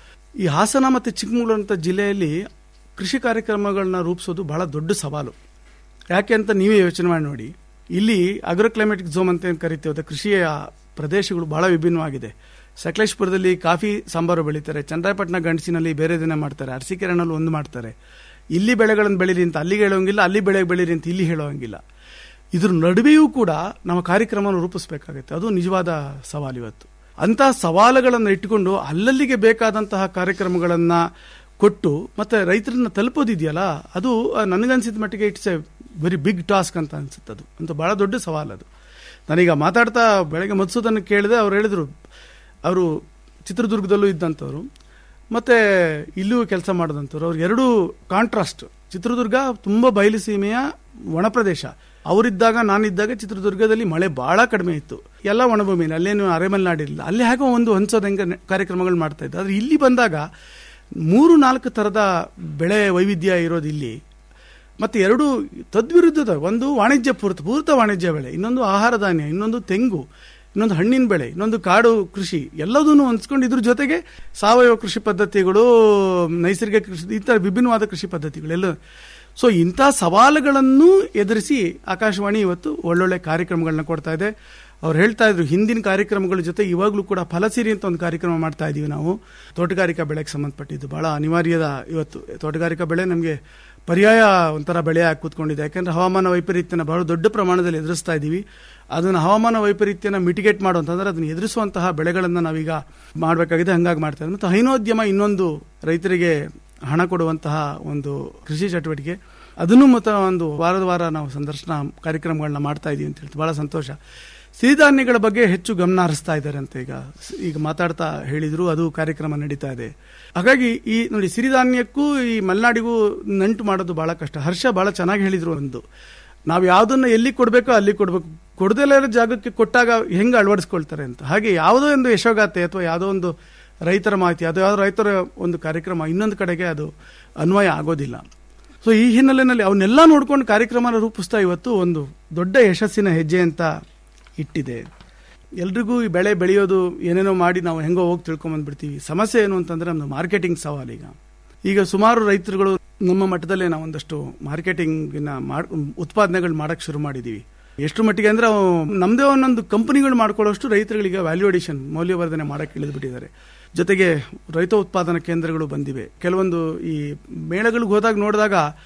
S5: ಈ ಹಾಸನ ಮತ್ತು ಚಿಕ್ಕಮಗಳೂರು ಅಂತ ಜಿಲ್ಲೆಯಲ್ಲಿ ಕೃಷಿ ಕಾರ್ಯಕ್ರಮಗಳನ್ನ ರೂಪಿಸೋದು ಬಹಳ ದೊಡ್ಡ ಸವಾಲು ಯಾಕೆ ಅಂತ ನೀವೇ ಯೋಚನೆ ಮಾಡಿ ನೋಡಿ ಇಲ್ಲಿ ಅಗ್ರೋ ಕ್ಲೈಮೆಟಿಕ್ ಝೋನ್ ಅಂತ ಏನು ಕರಿತೀವಿ ಅದು ಕೃಷಿಯ ಪ್ರದೇಶಗಳು ಬಹಳ ವಿಭಿನ್ನವಾಗಿದೆ ಸಕಲೇಶ್ಪುರದಲ್ಲಿ ಕಾಫಿ ಸಾಂಬಾರು ಬೆಳೀತಾರೆ ಚಂದ್ರಾಯಪಟ್ಟಣ ಗಂಡಸಿನಲ್ಲಿ ಬೇರೆ ದಿನ ಮಾಡ್ತಾರೆ ಅರಸೀಕೆರೆನಲ್ಲಿ ಒಂದು ಮಾಡ್ತಾರೆ ಇಲ್ಲಿ ಬೆಳೆಗಳನ್ನು ಬೆಳೀರಿ ಅಂತ ಅಲ್ಲಿಗೆ ಹೇಳೋಂಗಿಲ್ಲ ಅಲ್ಲಿ ಬೆಳೆ ಬೆಳೀರಿ ಅಂತ ಇಲ್ಲಿ ಹೇಳೋಂಗಿಲ್ಲ ಇದ್ರ ನಡುವೆಯೂ ಕೂಡ ನಾವು ಕಾರ್ಯಕ್ರಮವನ್ನು ರೂಪಿಸಬೇಕಾಗುತ್ತೆ ಅದು ನಿಜವಾದ ಸವಾಲು ಇವತ್ತು ಅಂತಹ ಸವಾಲುಗಳನ್ನು ಇಟ್ಟುಕೊಂಡು ಅಲ್ಲಲ್ಲಿಗೆ ಬೇಕಾದಂತಹ ಕಾರ್ಯಕ್ರಮಗಳನ್ನ ಕೊಟ್ಟು ಮತ್ತೆ ರೈತರನ್ನ ತಲುಪೋದಿದೆಯಲ್ಲ ಅದು ಆ, ನನಗನ್ಸಿದ ಮಟ್ಟಿಗೆ it's a very big task ಅಂತ ಅನ್ಸುತ್ತೆ ಅದು ಅಂತ ಬಹಳ ದೊಡ್ಡ ಸವಾಲು ಅದು ನಾನೀಗ ಮಾತಾಡ್ತಾ ಬೆಳಗ್ಗೆ ಮತ್ಸೂದನ್ನು ಕೇಳಿದೆ ಅವ್ರು ಹೇಳಿದ್ರು ಅವರು ಚಿತ್ರದುರ್ಗದಲ್ಲೂ ಇದ್ದಂಥವ್ರು ಮತ್ತೆ ಇಲ್ಲೂ ಕೆಲಸ ಮಾಡಿದಂಥವ್ರು ಅವ್ರು ಎರಡು ಕಾಂಟ್ರಾಸ್ಟ್ ಚಿತ್ರದುರ್ಗ ತುಂಬಾ ಬಯಲು ಸೀಮೆಯ ಒಣ ಪ್ರದೇಶ ಅವರಿದ್ದಾಗ ನಾನಿದ್ದಾಗ ಚಿತ್ರದುರ್ಗದಲ್ಲಿ ಮಳೆ ಬಹಳ ಕಡಿಮೆ ಇತ್ತು ಎಲ್ಲ ಒಣಭೂಮಿನ ಅಲ್ಲೇನು ಅರೆಮಲೆನಾಡಿರಲಿಲ್ಲ ಅಲ್ಲಿ ಹೇಗೋ ಒಂದು ಹೊಂದೋದಂಗೆ ಕಾರ್ಯಕ್ರಮಗಳು ಮಾಡ್ತಾ ಇದ್ದು ಆದ್ರೆ ಇಲ್ಲಿ ಬಂದಾಗ ಮೂರು ನಾಲ್ಕು ತರದ ಬೆಳೆ ವೈವಿಧ್ಯ ಇರೋದು ಇಲ್ಲಿ ಮತ್ತೆ ಎರಡು ತದ್ವಿರುದ್ಧದ ಒಂದು ವಾಣಿಜ್ಯ ಪೂರ್ತ ಪೂರ್ತ ವಾಣಿಜ್ಯ ಬೆಳೆ ಇನ್ನೊಂದು ಆಹಾರ ಧಾನ್ಯ ಇನ್ನೊಂದು ತೆಂಗು ಇನ್ನೊಂದು ಹಣ್ಣಿನ ಬೆಳೆ ಇನ್ನೊಂದು ಕಾಡು ಕೃಷಿ ಎಲ್ಲದನ್ನು ಹೊಂದ್ಕೊಂಡು ಇದ್ರ ಜೊತೆಗೆ ಸಾವಯವ ಕೃಷಿ ಪದ್ಧತಿಗಳು ನೈಸರ್ಗಿಕ ಕೃಷಿ ಈ ತರ ವಿಭಿನ್ನವಾದ ಕೃಷಿ ಪದ್ಧತಿಗಳು ಎಲ್ಲ ಸೊ ಇಂಥ ಸವಾಲುಗಳನ್ನು ಎದುರಿಸಿ ಆಕಾಶವಾಣಿ ಇವತ್ತು ಒಳ್ಳೊಳ್ಳೆ ಕಾರ್ಯಕ್ರಮಗಳನ್ನ ಕೊಡ್ತಾ ಇದೆ ಅವ್ರು ಹೇಳ್ತಾ ಇದ್ರು ಹಿಂದಿನ ಕಾರ್ಯಕ್ರಮಗಳ ಜೊತೆ ಇವಾಗಲೂ ಕೂಡ ಫಲಸಿರಿ ಅಂತ ಒಂದು ಕಾರ್ಯಕ್ರಮ ಮಾಡ್ತಾ ಇದೀವಿ ನಾವು ತೋಟಗಾರಿಕಾ ಬೆಳೆಗೆ ಸಂಬಂಧಪಟ್ಟಿದ್ದು ಬಹಳ ಅನಿವಾರ್ಯದ ಇವತ್ತು ತೋಟಗಾರಿಕಾ ಬೆಳೆ ನಮಗೆ ಪರ್ಯಾಯ ಒಂಥರ ಬೆಳೆಯಾಗಿ ಕೂತ್ಕೊಂಡಿದೆ ಯಾಕಂದ್ರೆ ಹವಾಮಾನ ವೈಪರೀತ್ಯನ ಬಹಳ ದೊಡ್ಡ ಪ್ರಮಾಣದಲ್ಲಿ ಎದುರಿಸ್ತಾ ಇದ್ದೀವಿ ಅದನ್ನು ಹವಾಮಾನ ವೈಪರೀತ್ಯನ ಮಿಟಿಗೇಟ್ ಮಾಡುವಂತಂದ್ರೆ ಅದನ್ನು ಎದುರಿಸುವಂತಹ ಬೆಳೆಗಳನ್ನು ನಾವೀಗ ಮಾಡಬೇಕಾಗಿದೆ ಹಂಗಾಗಿ ಮಾಡ್ತಾ ಇದ್ದೀವಿ ಮತ್ತು ಹೈನೋದ್ಯಮ ಇನ್ನೊಂದು ರೈತರಿಗೆ ಹಣ ಕೊಡುವಂತಹ ಒಂದು ಕೃಷಿ ಚಟುವಟಿಕೆ ಅದನ್ನು ಮತ್ತು ಒಂದು ವಾರದ ವಾರ ನಾವು ಸಂದರ್ಶನ ಕಾರ್ಯಕ್ರಮಗಳನ್ನ ಮಾಡ್ತಾ ಇದೀವಿ ಅಂತ ಹೇಳ್ತೀವಿ ಬಹಳ ಸಂತೋಷ ಸಿರಿಧಾನ್ಯಗಳ ಬಗ್ಗೆ ಹೆಚ್ಚು ಗಮನ ಹರಿಸ್ತಾ ಇದ್ದಾರೆ ಅಂತ ಈಗ ಈಗ ಮಾತಾಡ್ತಾ ಹೇಳಿದ್ರು ಅದು ಕಾರ್ಯಕ್ರಮ ನಡೀತಾ ಇದೆ ಹಾಗಾಗಿ ಈ ನೋಡಿ ಸಿರಿಧಾನ್ಯಕ್ಕೂ ಈ ಮಲೆನಾಡಿಗೂ ನಂಟು ಮಾಡೋದು ಬಹಳ ಕಷ್ಟ ಹರ್ಷ ಬಹಳ ಚೆನ್ನಾಗಿ ಹೇಳಿದ್ರು ಒಂದು ನಾವು ಯಾವ್ದನ್ನ ಎಲ್ಲಿ ಕೊಡಬೇಕೋ ಅಲ್ಲಿ ಕೊಡಬೇಕು ಕೊಡದೇ ಇರೋ ಜಾಗಕ್ಕೆ ಕೊಟ್ಟಾಗ ಹೆಂಗೆ ಅಳವಡಿಸ್ಕೊಳ್ತಾರೆ ಅಂತ ಹಾಗೆ ಯಾವುದೋ ಒಂದು ಯಶೋಗಾಥೆ ಅಥವಾ ಯಾವುದೋ ಒಂದು ರೈತರ ಮಾಹಿತಿ ಅದು ಯಾವುದೋ ರೈತರ ಒಂದು ಕಾರ್ಯಕ್ರಮ ಇನ್ನೊಂದು ಕಡೆಗೆ ಅದು ಅನ್ವಯ ಆಗೋದಿಲ್ಲ ಸೊ ಈ ಹಿನ್ನೆಲೆಯಲ್ಲಿ ಅವನ್ನೆಲ್ಲ ನೋಡ್ಕೊಂಡು ಕಾರ್ಯಕ್ರಮನ ರೂಪಿಸ್ತಾ ಇವತ್ತು ಒಂದು ದೊಡ್ಡ ಯಶಸ್ಸಿನ ಹೆಜ್ಜೆ ಅಂತ ಇಟ್ಟಿದೆ ಎಲ್ರಿಗೂ ಈ ಬೆಳೆ ಬೆಳೆಯೋದು ಏನೇನೋ ಮಾಡಿ ನಾವು ಹೆಂಗೋ ಹೋಗಿ ತಿಳ್ಕೊಂಬಂದ್ಬಿಡ್ತೀವಿ ಸಮಸ್ಯೆ ಏನು ಅಂತಂದ್ರೆ ನಮ್ದು ಮಾರ್ಕೆಟಿಂಗ್ ಸವಾಲು ಈಗ ಈಗ ಸುಮಾರು ರೈತರುಗಳು ನಮ್ಮ ಮಟ್ಟದಲ್ಲೇ ನಾವು ಒಂದಷ್ಟು ಮಾರ್ಕೆಟಿಂಗ್ನ ಮಾಡ್ ಉತ್ಪಾದನೆಗಳು ಮಾಡಕ್ ಶುರು ಮಾಡಿದೀವಿ ಎಷ್ಟು ಮಟ್ಟಿಗೆ ಅಂದ್ರೆ ಅವು ನಮ್ದೇ ಒಂದೊಂದು ಕಂಪನಿಗಳು ಮಾಡ್ಕೊಳ್ಳೋಷ್ಟು ರೈತರುಗಳಿಗೆ ವ್ಯಾಲ್ಯೂ ಅಡಿಷನ್ ಮೌಲ್ಯವರ್ಧನೆ ಮಾಡಕ್ಕೆ ಇಳಿದ್ಬಿಟ್ಟಿದ್ದಾರೆ ಜೊತೆಗೆ ರೈತ ಉತ್ಪಾದನಾ ಕೇಂದ್ರಗಳು ಬಂದಿವೆ ಕೆಲವೊಂದು ಈ ಮೇಳಗಳಿಗೆ ಹೋದಾಗ ನೋಡಿದಾಗ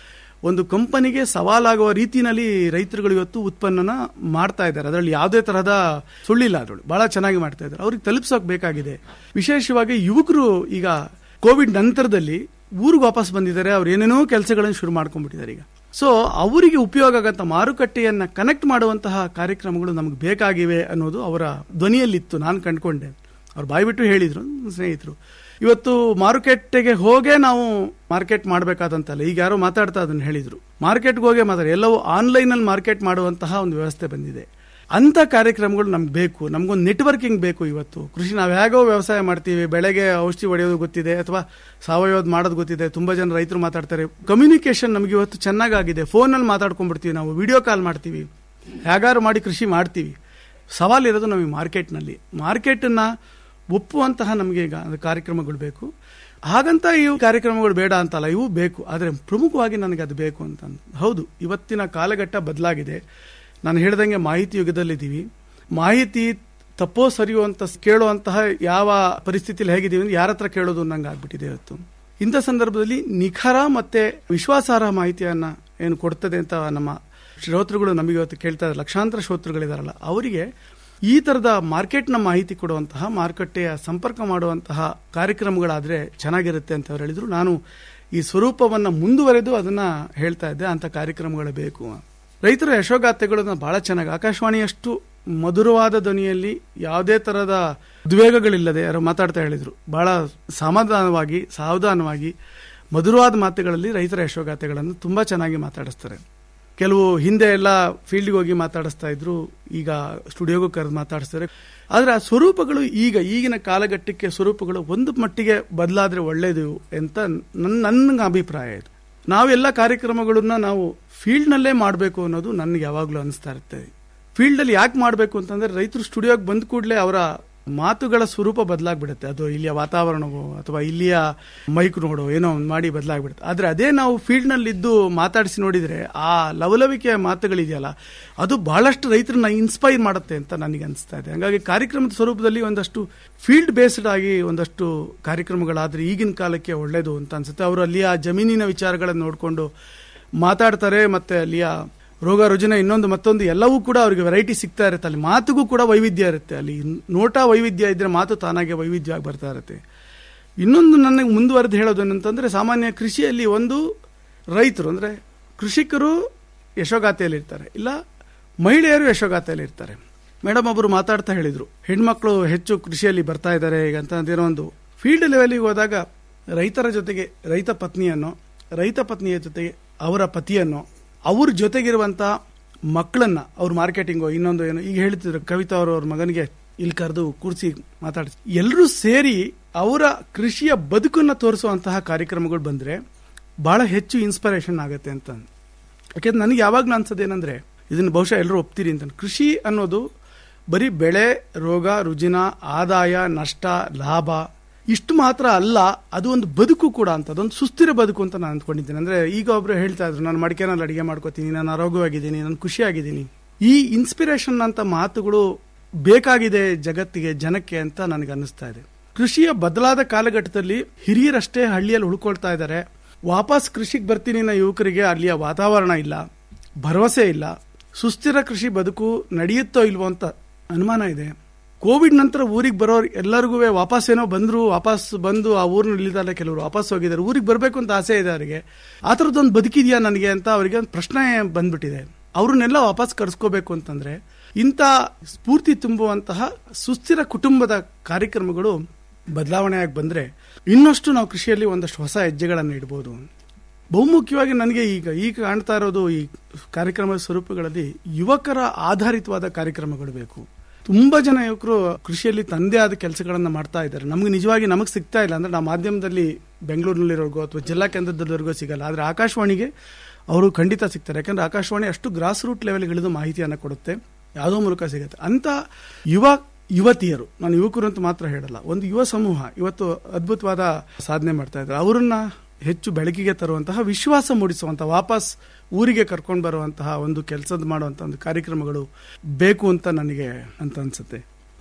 S5: ಒಂದು ಕಂಪನಿಗೆ ಸವಾಲಾಗುವ ರೀತಿಯಲ್ಲಿ ರೈತರುಗಳು ಇವತ್ತು ಉತ್ಪನ್ನನ ಮಾಡ್ತಾ ಇದ್ದಾರೆ ಅದರಲ್ಲಿ ಯಾವುದೇ ತರಹದ ಸುಳ್ಳಿಲ್ಲ ಅದರಲ್ಲಿ ಬಹಳ ಚೆನ್ನಾಗಿ ಮಾಡ್ತಾ ಇದ್ದಾರೆ ಅವ್ರಿಗೆ ತಲುಪಿಸೋಕೆ ಬೇಕಾಗಿದೆ ವಿಶೇಷವಾಗಿ ಯುವಕರು ಈಗ ಕೋವಿಡ್ ನಂತರದಲ್ಲಿ ಊರಿಗೆ ವಾಪಸ್ ಬಂದಿದ್ದಾರೆ ಅವ್ರು ಏನೇನೋ ಕೆಲಸಗಳನ್ನು ಶುರು ಮಾಡ್ಕೊಂಡ್ಬಿಟ್ಟಿದ್ದಾರೆ ಈಗ ಸೊ ಅವರಿಗೆ ಉಪಯೋಗ ಆಗಂತ ಮಾರುಕಟ್ಟೆಯನ್ನ ಕನೆಕ್ಟ್ ಮಾಡುವಂತಹ ಕಾರ್ಯಕ್ರಮಗಳು ನಮಗೆ ಬೇಕಾಗಿವೆ ಅನ್ನೋದು ಅವರ ಧ್ವನಿಯಲ್ಲಿತ್ತು ನಾನು ಕಂಡ್ಕೊಂಡೆ ಅವ್ರು ಬಾಯ್ಬಿಟ್ಟು ಹೇಳಿದ್ರು ನನ್ನ ಸ್ನೇಹಿತರು ಇವತ್ತು ಮಾರುಕಟ್ಟೆಗೆ ಹೋಗೇ ನಾವು ಮಾರ್ಕೆಟ್ ಮಾಡಬೇಕಾದಂತಲ್ಲ ಈಗ ಯಾರೋ ಮಾತಾಡ್ತಾ ಅದನ್ನ ಹೇಳಿದ್ರು ಮಾರ್ಕೆಟ್ಗೆ ಹೋಗೇ ಮಾತಾಡಿ ಎಲ್ಲವೂ ಆನ್ಲೈನ್ ಅಲ್ಲಿ ಮಾರ್ಕೆಟ್ ಮಾಡುವಂತಹ ಒಂದು ವ್ಯವಸ್ಥೆ ಬಂದಿದೆ ಅಂತ ಕಾರ್ಯಕ್ರಮಗಳು ನಮ್ಗೆ ಬೇಕು ನಮ್ಗೊಂದು ನೆಟ್ವರ್ಕಿಂಗ್ ಬೇಕು ಇವತ್ತು ಕೃಷಿ ನಾವು ಹೇಗೋ ವ್ಯವಸಾಯ ಮಾಡ್ತೀವಿ ಬೆಳೆಗೆ ಔಷಧಿ ಹೊಡೆಯೋದು ಗೊತ್ತಿದೆ ಅಥವಾ ಸಾವಯವದ ಮಾಡೋದು ಗೊತ್ತಿದೆ ತುಂಬಾ ಜನ ರೈತರು ಮಾತಾಡ್ತಾರೆ ಕಮ್ಯುನಿಕೇಶನ್ ನಮ್ಗೆ ಇವತ್ತು ಚೆನ್ನಾಗಾಗಿದೆ ಫೋನಲ್ಲಿ ಮಾತಾಡ್ಕೊಂಡ್ಬಿಡ್ತೀವಿ ನಾವು ವಿಡಿಯೋ ಕಾಲ್ ಮಾಡ್ತೀವಿ ಹೇಗಾರು ಮಾಡಿ ಕೃಷಿ ಮಾಡ್ತೀವಿ ಸವಾಲಿರೋದು ನಮಗೆ ಮಾರ್ಕೆಟ್ನಲ್ಲಿ ಮಾರ್ಕೆಟನ್ನ ಒಪ್ಪುವಂತಹ ನಮಗೆ ಈಗ ಅದು ಕಾರ್ಯಕ್ರಮಗಳು ಬೇಕು ಹಾಗಂತ ಇವು ಕಾರ್ಯಕ್ರಮಗಳು ಬೇಡ ಅಂತಲ್ಲ ಇವು ಬೇಕು ಆದರೆ ಪ್ರಮುಖವಾಗಿ ನನಗೆ ಅದು ಬೇಕು ಅಂತ ಹೌದು ಇವತ್ತಿನ ಕಾಲಘಟ್ಟ ಬದಲಾಗಿದೆ ನಾನು ಹೇಳ್ದಂಗೆ ಮಾಹಿತಿ ಯುಗದಲ್ಲಿದ್ದೀವಿ ಮಾಹಿತಿ ತಪ್ಪೋ ಸರಿಯೋ ಅಂತ ಕೇಳುವಂತಹ ಯಾವ ಪರಿಸ್ಥಿತಿಯಲ್ಲಿ ಹೇಗಿದ್ದೀವಿ ಅಂದ್ರೆ ಯಾರ ಹತ್ರ ಕೇಳೋದು ನಂಗೆ ಆಗ್ಬಿಟ್ಟಿದೆ ಇವತ್ತು ಇಂಥ ಸಂದರ್ಭದಲ್ಲಿ ನಿಖರ ಮತ್ತೆ ವಿಶ್ವಾಸಾರ್ಹ ಮಾಹಿತಿಯನ್ನ ಏನು ಕೊಡ್ತದೆ ಅಂತ ನಮ್ಮ ಶ್ರೋತೃಗಳು ನಮಗೆ ಇವತ್ತು ಕೇಳ್ತಾ ಇದ್ದಾರೆ ಲಕ್ಷಾಂತರ ಶ್ರೋತೃಗಳಿದಾರಲ್ಲ ಅವರಿಗೆ ಈ ತರದ ಮಾರ್ಕೆಟ್ನ ಮಾಹಿತಿ ಕೊಡುವಂತಹ ಮಾರುಕಟ್ಟೆಯ ಸಂಪರ್ಕ ಮಾಡುವಂತಹ ಕಾರ್ಯಕ್ರಮಗಳಾದ್ರೆ ಚೆನ್ನಾಗಿರುತ್ತೆ ಅಂತ ಅವ್ರು ಹೇಳಿದ್ರು ನಾನು ಈ ಸ್ವರೂಪವನ್ನ ಮುಂದುವರೆದು ಅದನ್ನ ಹೇಳ್ತಾ ಇದ್ದೆ ಅಂತ ಕಾರ್ಯಕ್ರಮಗಳು ಬೇಕು ರೈತರ ಯಶೋಗಾಥೆಗಳನ್ನ ಬಹಳ ಚೆನ್ನಾಗಿ ಆಕಾಶವಾಣಿಯಷ್ಟು ಮಧುರವಾದ ಧ್ವನಿಯಲ್ಲಿ ಯಾವುದೇ ತರಹದ ಉದ್ವೇಗಗಳಿಲ್ಲದೆ ಯಾರೋ ಮಾತಾಡ್ತಾ ಹೇಳಿದ್ರು ಬಹಳ ಸಮಾಧಾನವಾಗಿ ಸಾವಧಾನವಾಗಿ ಮಧುರವಾದ ಮಾತುಗಳಲ್ಲಿ ರೈತರ ಯಶೋಗಾಥೆಗಳನ್ನು ತುಂಬಾ ಚೆನ್ನಾಗಿ ಮಾತಾಡಿಸ್ತಾರೆ ಕೆಲವು ಹಿಂದೆ ಎಲ್ಲ ಫೀಲ್ಡ್ಗೆ ಹೋಗಿ ಮಾತಾಡಿಸ್ತಾ ಇದ್ರು ಈಗ ಸ್ಟುಡಿಯೋಗೂ ಕರೆದು ಮಾತಾಡಿಸ್ತಾರೆ ಆದ್ರೆ ಆ ಸ್ವರೂಪಗಳು ಈಗ ಈಗಿನ ಕಾಲಘಟ್ಟಕ್ಕೆ ಸ್ವರೂಪಗಳು ಒಂದು ಮಟ್ಟಿಗೆ ಬದಲಾದ್ರೆ ಒಳ್ಳೇದು ಅಂತ ನನ್ನ ನನ್ನ ಅಭಿಪ್ರಾಯ ಇದು ನಾವೆಲ್ಲ ಕಾರ್ಯಕ್ರಮಗಳನ್ನ ನಾವು ಫೀಲ್ಡ್ ನಲ್ಲೇ ಮಾಡಬೇಕು ಅನ್ನೋದು ನನಗೆ ಯಾವಾಗಲೂ ಅನಿಸ್ತಾ ಇರುತ್ತೆ ಫೀಲ್ಡ್ ಅಲ್ಲಿ ಯಾಕೆ ಮಾಡಬೇಕು ಅಂತಂದ್ರೆ ರೈತರು ಸ್ಟುಡಿಯೋಗೆ ಬಂದ ಕೂಡಲೇ ಅವರ ಮಾತುಗಳ ಸ್ವರೂಪ ಬದಲಾಗ್ಬಿಡುತ್ತೆ ಅದು ಇಲ್ಲಿಯ ವಾತಾವರಣವೋ ಅಥವಾ ಇಲ್ಲಿಯ ಮೈಕ್ ನೋಡೋ ಏನೋ ಒಂದು ಮಾಡಿ ಬದಲಾಗ್ಬಿಡುತ್ತೆ ಆದ್ರೆ ಅದೇ ನಾವು ಫೀಲ್ಡ್ ನಲ್ಲಿ ಇದ್ದು ಮಾತಾಡಿಸಿ ನೋಡಿದ್ರೆ ಆ ಲವಲವಿಕೆಯ ಮಾತುಗಳಿದೆಯಲ್ಲ ಅದು ಬಹಳಷ್ಟು ರೈತರನ್ನ ಇನ್ಸ್ಪೈರ್ ಮಾಡುತ್ತೆ ಅಂತ ನನಗೆ ಅನಿಸ್ತಾ ಇದೆ ಹಾಗಾಗಿ ಕಾರ್ಯಕ್ರಮದ ಸ್ವರೂಪದಲ್ಲಿ ಒಂದಷ್ಟು ಫೀಲ್ಡ್ ಬೇಸ್ಡ್ ಆಗಿ ಒಂದಷ್ಟು ಕಾರ್ಯಕ್ರಮಗಳಾದ್ರೆ ಈಗಿನ ಕಾಲಕ್ಕೆ ಒಳ್ಳೇದು ಅಂತ ಅನ್ಸುತ್ತೆ ಅವರು ಅಲ್ಲಿಯ ಜಮೀನಿನ ವಿಚಾರಗಳನ್ನು ನೋಡಿಕೊಂಡು ಮಾತಾಡ್ತಾರೆ ಮತ್ತೆ ಅಲ್ಲಿಯ ರೋಗ ರುಜಿನ ಇನ್ನೊಂದು ಮತ್ತೊಂದು ಎಲ್ಲವೂ ಕೂಡ ಅವರಿಗೆ ವೆರೈಟಿ ಸಿಗ್ತಾ ಇರುತ್ತೆ ಅಲ್ಲಿ ಮಾತುಗೂ ಕೂಡ ವೈವಿಧ್ಯ ಇರುತ್ತೆ ಅಲ್ಲಿ ನೋಟ ವೈವಿಧ್ಯ ಇದ್ರೆ ಮಾತು ತಾನಾಗೆ ವೈವಿಧ್ಯವಾಗಿ ಬರ್ತಾ ಇರುತ್ತೆ ಇನ್ನೊಂದು ನನಗೆ ಮುಂದುವರೆದು ಹೇಳೋದು ಏನಂತಂದ್ರೆ ಸಾಮಾನ್ಯ ಕೃಷಿಯಲ್ಲಿ ಒಂದು ರೈತರು ಅಂದ್ರೆ ಕೃಷಿಕರು ಯಶೋಗಾಥೆಯಲ್ಲಿ ಇರ್ತಾರೆ ಇಲ್ಲ ಮಹಿಳೆಯರು ಯಶೋಗಾಥೆಯಲ್ಲಿ ಇರ್ತಾರೆ ಮೇಡಮ್ ಒಬ್ಬರು ಮಾತಾಡ್ತಾ ಹೇಳಿದ್ರು ಹೆಣ್ಮಕ್ಳು ಹೆಚ್ಚು ಕೃಷಿಯಲ್ಲಿ ಬರ್ತಾ ಇದ್ದಾರೆ ಈಗ ಅಂತ ಏನೋ ಒಂದು ಫೀಲ್ಡ್ ಲೆವೆಲ್ಗೆ ಹೋದಾಗ ರೈತರ ಜೊತೆಗೆ ರೈತ ಪತ್ನಿಯನ್ನು ರೈತ ಪತ್ನಿಯ ಜೊತೆಗೆ ಅವರ ಪತಿಯನ್ನು ಅವ್ರ ಜೊತೆಗಿರುವಂತ ಮಕ್ಕಳನ್ನ ಅವ್ರ ಮಾರ್ಕೆಟಿಂಗು ಇನ್ನೊಂದು ಏನು ಈಗ ಹೇಳ್ತಿದ್ರು ಕವಿತಾ ಅವರು ಅವ್ರ ಮಗನಿಗೆ ಇಲ್ಲಿ ಕರೆದು ಕೂರಿಸಿ ಮಾತಾಡಿಸಿ ಎಲ್ಲರೂ ಸೇರಿ ಅವರ ಕೃಷಿಯ ಬದುಕನ್ನ ತೋರಿಸುವಂತಹ ಕಾರ್ಯಕ್ರಮಗಳು ಬಂದ್ರೆ ಬಹಳ ಹೆಚ್ಚು ಇನ್ಸ್ಪಿರೇಷನ್ ಆಗುತ್ತೆ ಅಂತ ಯಾಕೆಂದ್ರೆ ನನಗೆ ಯಾವಾಗ್ಲೂ ಅನ್ಸೋದೇನಂದ್ರೆ ಇದನ್ನ ಬಹುಶಃ ಎಲ್ಲರೂ ಒಪ್ತೀರಿ ಅಂತ ಕೃಷಿ ಅನ್ನೋದು ಬರೀ ಬೆಳೆ ರೋಗ ರುಜಿನ ಆದಾಯ ನಷ್ಟ ಲಾಭ ಇಷ್ಟು ಮಾತ್ರ ಅಲ್ಲ ಅದು ಒಂದು ಬದುಕು ಕೂಡ ಅಂತ ಅದೊಂದು ಸುಸ್ಥಿರ ಬದುಕು ಅಂತ ನಾನು ಅಂದ್ಕೊಂಡಿದ್ದೇನೆ ಅಂದ್ರೆ ಈಗ ಒಬ್ರು ಹೇಳ್ತಾ ಇದ್ರು ನಾನು ಮಡಿಕೆನಲ್ಲಿ ಅಡಿಗೆ ಮಾಡ್ಕೋತೀನಿ ನಾನು ಆರೋಗ್ಯವಾಗಿದ್ದೀನಿ ನಾನು ಖುಷಿಯಾಗಿದ್ದೀನಿ ಈ ಇನ್ಸ್ಪಿರೇಷನ್ ಅಂತ ಮಾತುಗಳು ಬೇಕಾಗಿದೆ ಜಗತ್ತಿಗೆ ಜನಕ್ಕೆ ಅಂತ ನನಗೆ ಅನ್ನಿಸ್ತಾ ಇದೆ ಕೃಷಿಯ ಬದಲಾದ ಕಾಲಘಟ್ಟದಲ್ಲಿ ಹಿರಿಯರಷ್ಟೇ ಹಳ್ಳಿಯಲ್ಲಿ ಉಳ್ಕೊಳ್ತಾ ಇದ್ದಾರೆ ವಾಪಸ್ ಕೃಷಿಗೆ ಬರ್ತೀನಿ ಅನ್ನೋ ಯುವಕರಿಗೆ ಅಲ್ಲಿಯ ವಾತಾವರಣ ಇಲ್ಲ ಭರವಸೆ ಇಲ್ಲ ಸುಸ್ಥಿರ ಕೃಷಿ ಬದುಕು ನಡೆಯುತ್ತೋ ಇಲ್ವೋ ಅಂತ ಅನುಮಾನ ಇದೆ ಕೋವಿಡ್ ನಂತರ ಊರಿಗೆ ಬರೋರು ಎಲ್ಲರಿಗೂ ವಾಪಸ್ ಏನೋ ಬಂದ್ರು ವಾಪಸ್ ಬಂದು ಆ ಊರ್ನ ಇಲ್ಲಿದ್ದಾರೆ ಕೆಲವರು ವಾಪಸ್ ಹೋಗಿದ್ದಾರೆ ಊರಿಗೆ ಬರಬೇಕು ಅಂತ ಆಸೆ ಇದೆ ಅವರಿಗೆ ಆ ಥರದ್ದೊಂದು ಬದುಕಿದೆಯಾ ನನಗೆ ಅಂತ ಅವರಿಗೆ ಒಂದು ಪ್ರಶ್ನೆ ಬಂದ್ಬಿಟ್ಟಿದೆ ಅವ್ರನ್ನೆಲ್ಲ ವಾಪಸ್ ಕರ್ಸ್ಕೋಬೇಕು ಅಂತಂದ್ರೆ ಇಂಥ ಸ್ಫೂರ್ತಿ ತುಂಬುವಂತಹ ಸುಸ್ಥಿರ ಕುಟುಂಬದ ಕಾರ್ಯಕ್ರಮಗಳು ಬದಲಾವಣೆಯಾಗಿ ಬಂದ್ರೆ ಇನ್ನಷ್ಟು ನಾವು ಕೃಷಿಯಲ್ಲಿ ಒಂದಷ್ಟು ಹೊಸ ಹೆಜ್ಜೆಗಳನ್ನು ಇಡಬಹುದು ಬಹುಮುಖ್ಯವಾಗಿ ನನಗೆ ಈಗ ಈಗ ಕಾಣ್ತಾ ಇರೋದು ಈ ಕಾರ್ಯಕ್ರಮದ ಸ್ವರೂಪಗಳಲ್ಲಿ ಯುವಕರ ಆಧಾರಿತವಾದ ಕಾರ್ಯಕ್ರಮಗಳು ಬೇಕು ತುಂಬಾ ಜನ ಯುವಕರು ಕೃಷಿಯಲ್ಲಿ ತಂದೆ ಆದ ಕೆಲಸಗಳನ್ನ ಮಾಡ್ತಾ ಇದ್ದಾರೆ ನಮ್ಗೆ ನಿಜವಾಗಿ ನಮಗೆ ಸಿಗ್ತಾ ಇಲ್ಲ ಅಂದ್ರೆ ನಾವು ಮಾಧ್ಯಮದಲ್ಲಿ ಬೆಂಗಳೂರಿನಲ್ಲಿರೋರ್ಗೋ ಅಥವಾ ಜಿಲ್ಲಾ ಕೇಂದ್ರದಲ್ಲಿರೋರ್ಗೋ ಸಿಗಲ್ಲ ಆದ್ರೆ ಆಕಾಶವಾಣಿಗೆ ಅವರು ಖಂಡಿತ ಸಿಗ್ತಾರೆ ಯಾಕಂದ್ರೆ ಆಕಾಶವಾಣಿ ಅಷ್ಟು ಗ್ರಾಸ್ ರೂಟ್ ಲೆವೆಲ್ಗಳಿದು ಮಾಹಿತಿಯನ್ನು ಕೊಡುತ್ತೆ ಯಾವುದೋ ಮೂಲಕ ಸಿಗುತ್ತೆ ಅಂತ ಯುವ ಯುವತಿಯರು ನಾನು ಯುವಕರು ಅಂತ ಮಾತ್ರ ಹೇಳಲ್ಲ ಒಂದು ಯುವ ಸಮೂಹ ಇವತ್ತು ಅದ್ಭುತವಾದ ಸಾಧನೆ ಮಾಡ್ತಾ ಇದ್ದಾರೆ ಅವರನ್ನ ಹೆಚ್ಚು ಬೆಳಕಿಗೆ ತರುವಂತಹ ವಿಶ್ವಾಸ ಮೂಡಿಸುವಂತಹ ವಾಪಸ್ ಊರಿಗೆ ಕರ್ಕೊಂಡು ಬರುವಂತಹ ಒಂದು ಕೆಲಸದ ಮಾಡುವಂತಹ ಒಂದು ಕಾರ್ಯಕ್ರಮಗಳು ಬೇಕು ಅಂತ ನನಗೆ ಅಂತ ಅನ್ಸುತ್ತೆ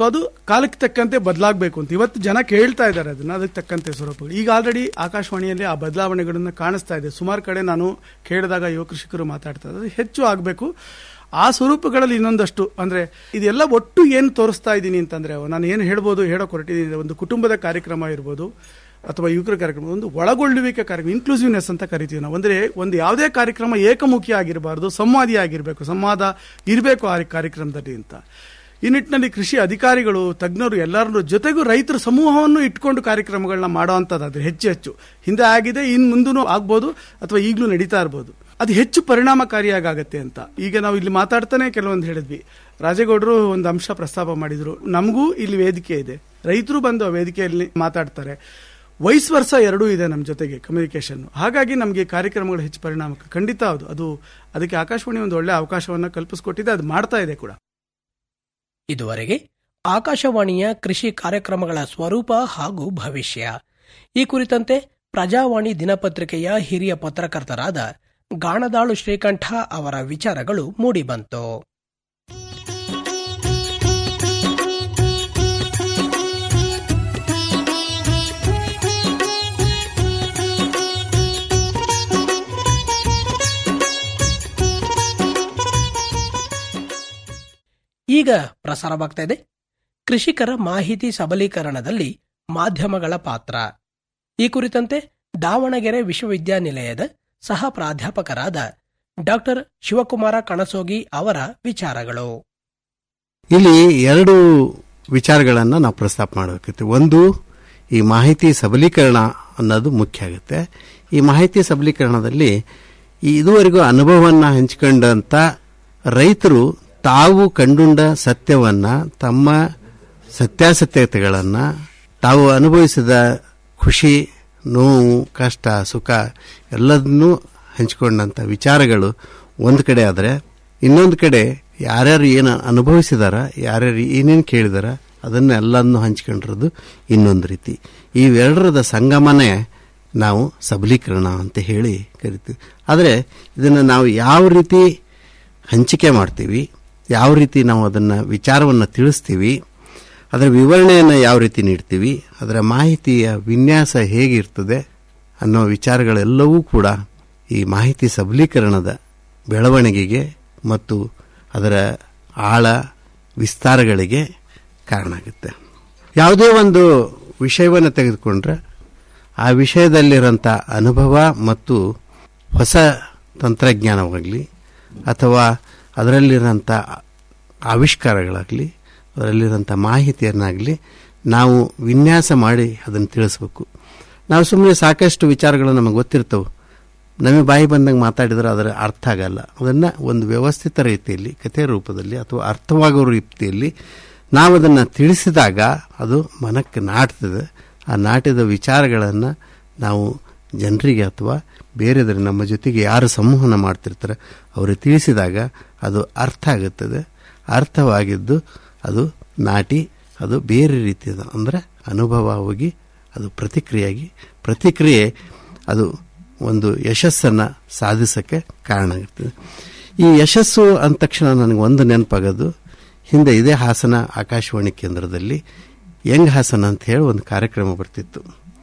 S5: ಸೊ ಅದು ಕಾಲಕ್ಕೆ ತಕ್ಕಂತೆ ಬದಲಾಗಬೇಕು ಅಂತ ಇವತ್ತು ಜನ ಕೇಳ್ತಾ ಇದ್ದಾರೆ ಅದನ್ನ ಅದಕ್ಕೆ ತಕ್ಕಂತೆ ಸ್ವರೂಪಗಳು ಈಗ ಆಲ್ರೆಡಿ ಆಕಾಶವಾಣಿಯಲ್ಲಿ ಆ ಬದಲಾವಣೆಗಳನ್ನ ಕಾಣಿಸ್ತಾ ಇದೆ ಸುಮಾರು ಕಡೆ ನಾನು ಕೇಳಿದಾಗ ಯುವ ಕೃಷಿಕರು ಮಾತಾಡ್ತಾ ಇದ್ದಾರೆ ಹೆಚ್ಚು ಆಗಬೇಕು ಆ ಸ್ವರೂಪಗಳಲ್ಲಿ ಇನ್ನೊಂದಷ್ಟು ಅಂದ್ರೆ ಇದೆಲ್ಲ ಒಟ್ಟು ಏನು ತೋರಿಸ್ತಾ ಇದ್ದೀನಿ ಅಂತಂದ್ರೆ ನಾನು ಏನು ಹೇಳ್ಬೋದು ಹೇಳೋಕೆ ಹೊರಟಿದ್ದೀನಿ ಒಂದು ಕುಟುಂಬದ ಕಾರ್ಯಕ್ರಮ ಇರ್ಬೋದು ಅಥವಾ ಯುವಕರ ಕಾರ್ಯಕ್ರಮ ಒಂದು ಒಳಗೊಳ್ಳುವಿಕೆ ಕಾರ್ಯಕ್ರಮ ಇನ್ಕ್ಲೂಸಿವ್ನೆಸ್ ಅಂತ ಕರಿತೀವಿ ನಾವು ಅಂದ್ರೆ ಒಂದು ಯಾವುದೇ ಕಾರ್ಯಕ್ರಮ ಏಕಮುಖಿ ಆಗಿರಬಾರ್ದು ಸಂವಾದಿ ಆಗಿರಬೇಕು ಸಂವಾದ ಇರಬೇಕು ಆ ಕಾರ್ಯಕ್ರಮದಲ್ಲಿ ಅಂತ ಈ ನಿಟ್ಟಿನಲ್ಲಿ ಕೃಷಿ ಅಧಿಕಾರಿಗಳು ತಜ್ಞರು ಎಲ್ಲರನ್ನು ಜೊತೆಗೂ ರೈತರ ಸಮೂಹವನ್ನು ಇಟ್ಕೊಂಡು ಕಾರ್ಯಕ್ರಮಗಳನ್ನ ಮಾಡುವಂಥದ್ದು ಹೆಚ್ಚು ಹೆಚ್ಚು ಹಿಂದೆ ಆಗಿದೆ ಇನ್ ಮುಂದೂ ಆಗ್ಬೋದು ಅಥವಾ ಈಗಲೂ ನಡೀತಾ ಇರ್ಬೋದು ಅದು ಹೆಚ್ಚು ಪರಿಣಾಮಕಾರಿಯಾಗಿ ಆಗತ್ತೆ ಅಂತ ಈಗ ನಾವು ಇಲ್ಲಿ ಮಾತಾಡ್ತಾನೆ ಕೆಲವೊಂದು ಹೇಳಿದ್ವಿ ರಾಜೇಗೌಡರು ಒಂದು ಅಂಶ ಪ್ರಸ್ತಾಪ ಮಾಡಿದ್ರು ನಮಗೂ ಇಲ್ಲಿ ವೇದಿಕೆ ಇದೆ ರೈತರು ಬಂದು ಆ ವೇದಿಕೆಯಲ್ಲಿ ಮಾತಾಡ್ತಾರೆ ವಯಸ್ ವರ್ಷ ಎರಡೂ ಇದೆ ನಮ್ಮ ಜೊತೆಗೆ ಕಮ್ಯುನಿಕೇಶನ್ ಹಾಗಾಗಿ ನಮಗೆ ಕಾರ್ಯಕ್ರಮಗಳು ಹೆಚ್ಚು ಪರಿಣಾಮ ಖಂಡಿತ ಹೌದು ಅದು ಅದಕ್ಕೆ ಆಕಾಶವಾಣಿ ಒಂದು ಒಳ್ಳೆ ಅವಕಾಶವನ್ನ ಕಲ್ಪಿಸಿಕೊಟ್ಟಿದೆ ಅದು ಮಾಡ್ತಾ ಇದೆ ಕೂಡ
S4: ಇದುವರೆಗೆ ಆಕಾಶವಾಣಿಯ ಕೃಷಿ ಕಾರ್ಯಕ್ರಮಗಳ ಸ್ವರೂಪ ಹಾಗೂ ಭವಿಷ್ಯ ಈ ಕುರಿತಂತೆ ಪ್ರಜಾವಾಣಿ ದಿನಪತ್ರಿಕೆಯ ಹಿರಿಯ ಪತ್ರಕರ್ತರಾದ ಗಾಣದಾಳು ಶ್ರೀಕಂಠ ಅವರ ವಿಚಾರಗಳು ಮೂಡಿಬಂತು ಈಗ ಪ್ರಸಾರವಾಗ್ತಾ ಇದೆ ಕೃಷಿಕರ ಮಾಹಿತಿ ಸಬಲೀಕರಣದಲ್ಲಿ ಮಾಧ್ಯಮಗಳ ಪಾತ್ರ ಈ ಕುರಿತಂತೆ ದಾವಣಗೆರೆ ವಿಶ್ವವಿದ್ಯಾನಿಲಯದ ಸಹ ಪ್ರಾಧ್ಯಾಪಕರಾದ ಡಾಕ್ಟರ್ ಶಿವಕುಮಾರ ಕಣಸೋಗಿ ಅವರ ವಿಚಾರಗಳು
S6: ಇಲ್ಲಿ ಎರಡು ವಿಚಾರಗಳನ್ನು ನಾವು ಪ್ರಸ್ತಾಪ ಮಾಡಬೇಕಿತ್ತು ಒಂದು ಈ ಮಾಹಿತಿ ಸಬಲೀಕರಣ ಅನ್ನೋದು ಮುಖ್ಯ ಆಗುತ್ತೆ ಈ ಮಾಹಿತಿ ಸಬಲೀಕರಣದಲ್ಲಿ ಈ ಇದುವರೆಗೂ ಅನುಭವವನ್ನು ಹಂಚಿಕೊಂಡಂತ ರೈತರು ತಾವು ಕಂಡುಂಡ ಸತ್ಯವನ್ನ ತಮ್ಮ ಸತ್ಯಾಸತ್ಯತೆಗಳನ್ನು ತಾವು ಅನುಭವಿಸಿದ ಖುಷಿ ನೋವು ಕಷ್ಟ ಸುಖ ಎಲ್ಲದನ್ನೂ ಹಂಚಿಕೊಂಡಂಥ ವಿಚಾರಗಳು ಒಂದು ಕಡೆ ಆದರೆ ಇನ್ನೊಂದು ಕಡೆ ಯಾರ್ಯಾರು ಏನು ಅನುಭವಿಸಿದಾರ ಯಾರ್ಯಾರು ಏನೇನು ಕೇಳಿದಾರ ಅದನ್ನೆಲ್ಲನ್ನು ಹಂಚ್ಕೊಂಡಿರೋದು ಇನ್ನೊಂದು ರೀತಿ ಇವೆರಡರದ ಸಂಗಮನೇ ನಾವು ಸಬಲೀಕರಣ ಅಂತ ಹೇಳಿ ಕರಿತೀವಿ ಆದರೆ ಇದನ್ನು ನಾವು ಯಾವ ರೀತಿ ಹಂಚಿಕೆ ಮಾಡ್ತೀವಿ ಯಾವ ರೀತಿ ನಾವು ಅದನ್ನು ವಿಚಾರವನ್ನು ತಿಳಿಸ್ತೀವಿ ಅದರ ವಿವರಣೆಯನ್ನು ಯಾವ ರೀತಿ ನೀಡ್ತೀವಿ ಅದರ ಮಾಹಿತಿಯ ವಿನ್ಯಾಸ ಹೇಗಿರ್ತದೆ ಅನ್ನೋ ವಿಚಾರಗಳೆಲ್ಲವೂ ಕೂಡ ಈ ಮಾಹಿತಿ ಸಬಲೀಕರಣದ ಬೆಳವಣಿಗೆಗೆ ಮತ್ತು ಅದರ ಆಳ ವಿಸ್ತಾರಗಳಿಗೆ ಕಾರಣ ಆಗುತ್ತೆ ಯಾವುದೇ ಒಂದು ವಿಷಯವನ್ನು ತೆಗೆದುಕೊಂಡ್ರೆ ಆ ವಿಷಯದಲ್ಲಿರೋಂಥ ಅನುಭವ ಮತ್ತು ಹೊಸ ತಂತ್ರಜ್ಞಾನವಾಗಲಿ ಅಥವಾ ಅದರಲ್ಲಿರೋಂಥ ಆವಿಷ್ಕಾರಗಳಾಗಲಿ ಅದರಲ್ಲಿರೋಂಥ ಮಾಹಿತಿಯನ್ನಾಗಲಿ ನಾವು ವಿನ್ಯಾಸ ಮಾಡಿ ಅದನ್ನು ತಿಳಿಸ್ಬೇಕು ನಾವು ಸುಮ್ಮನೆ ಸಾಕಷ್ಟು ವಿಚಾರಗಳು ನಮಗೆ ಗೊತ್ತಿರ್ತವೆ ನಮಗೆ ಬಾಯಿ ಬಂದಂಗೆ ಮಾತಾಡಿದ್ರೆ ಅದರ ಅರ್ಥ ಆಗಲ್ಲ ಅದನ್ನು ಒಂದು ವ್ಯವಸ್ಥಿತ ರೀತಿಯಲ್ಲಿ ಕಥೆ ರೂಪದಲ್ಲಿ ಅಥವಾ ಅರ್ಥವಾಗೋ ರೀತಿಯಲ್ಲಿ ನಾವು ಅದನ್ನು ತಿಳಿಸಿದಾಗ ಅದು ಮನಕ್ಕೆ ನಾಟ್ತದೆ ಆ ನಾಟಿದ ವಿಚಾರಗಳನ್ನು ನಾವು ಜನರಿಗೆ ಅಥವಾ ಬೇರೆದರೆ ನಮ್ಮ ಜೊತೆಗೆ ಯಾರು ಸಂವಹನ ಮಾಡ್ತಿರ್ತಾರೆ ಅವರಿಗೆ ತಿಳಿಸಿದಾಗ ಅದು ಅರ್ಥ ಆಗುತ್ತದೆ ಅರ್ಥವಾಗಿದ್ದು ಅದು ನಾಟಿ ಅದು ಬೇರೆ ರೀತಿಯದ ಅಂದರೆ ಅನುಭವ ಹೋಗಿ ಅದು ಪ್ರತಿಕ್ರಿಯೆಯಾಗಿ ಪ್ರತಿಕ್ರಿಯೆ ಅದು ಒಂದು ಯಶಸ್ಸನ್ನು ಸಾಧಿಸೋಕ್ಕೆ ಕಾರಣ ಆಗಿರ್ತದೆ ಈ ಯಶಸ್ಸು ಅಂದ ತಕ್ಷಣ ನನಗೆ ಒಂದು ನೆನಪಾಗೋದು ಹಿಂದೆ ಇದೇ ಹಾಸನ ಆಕಾಶವಾಣಿ ಕೇಂದ್ರದಲ್ಲಿ ಯಂಗ್ ಹಾಸನ ಅಂತ ಹೇಳಿ ಒಂದು ಕಾರ್ಯಕ್ರಮ ಬರ್ತಿತ್ತು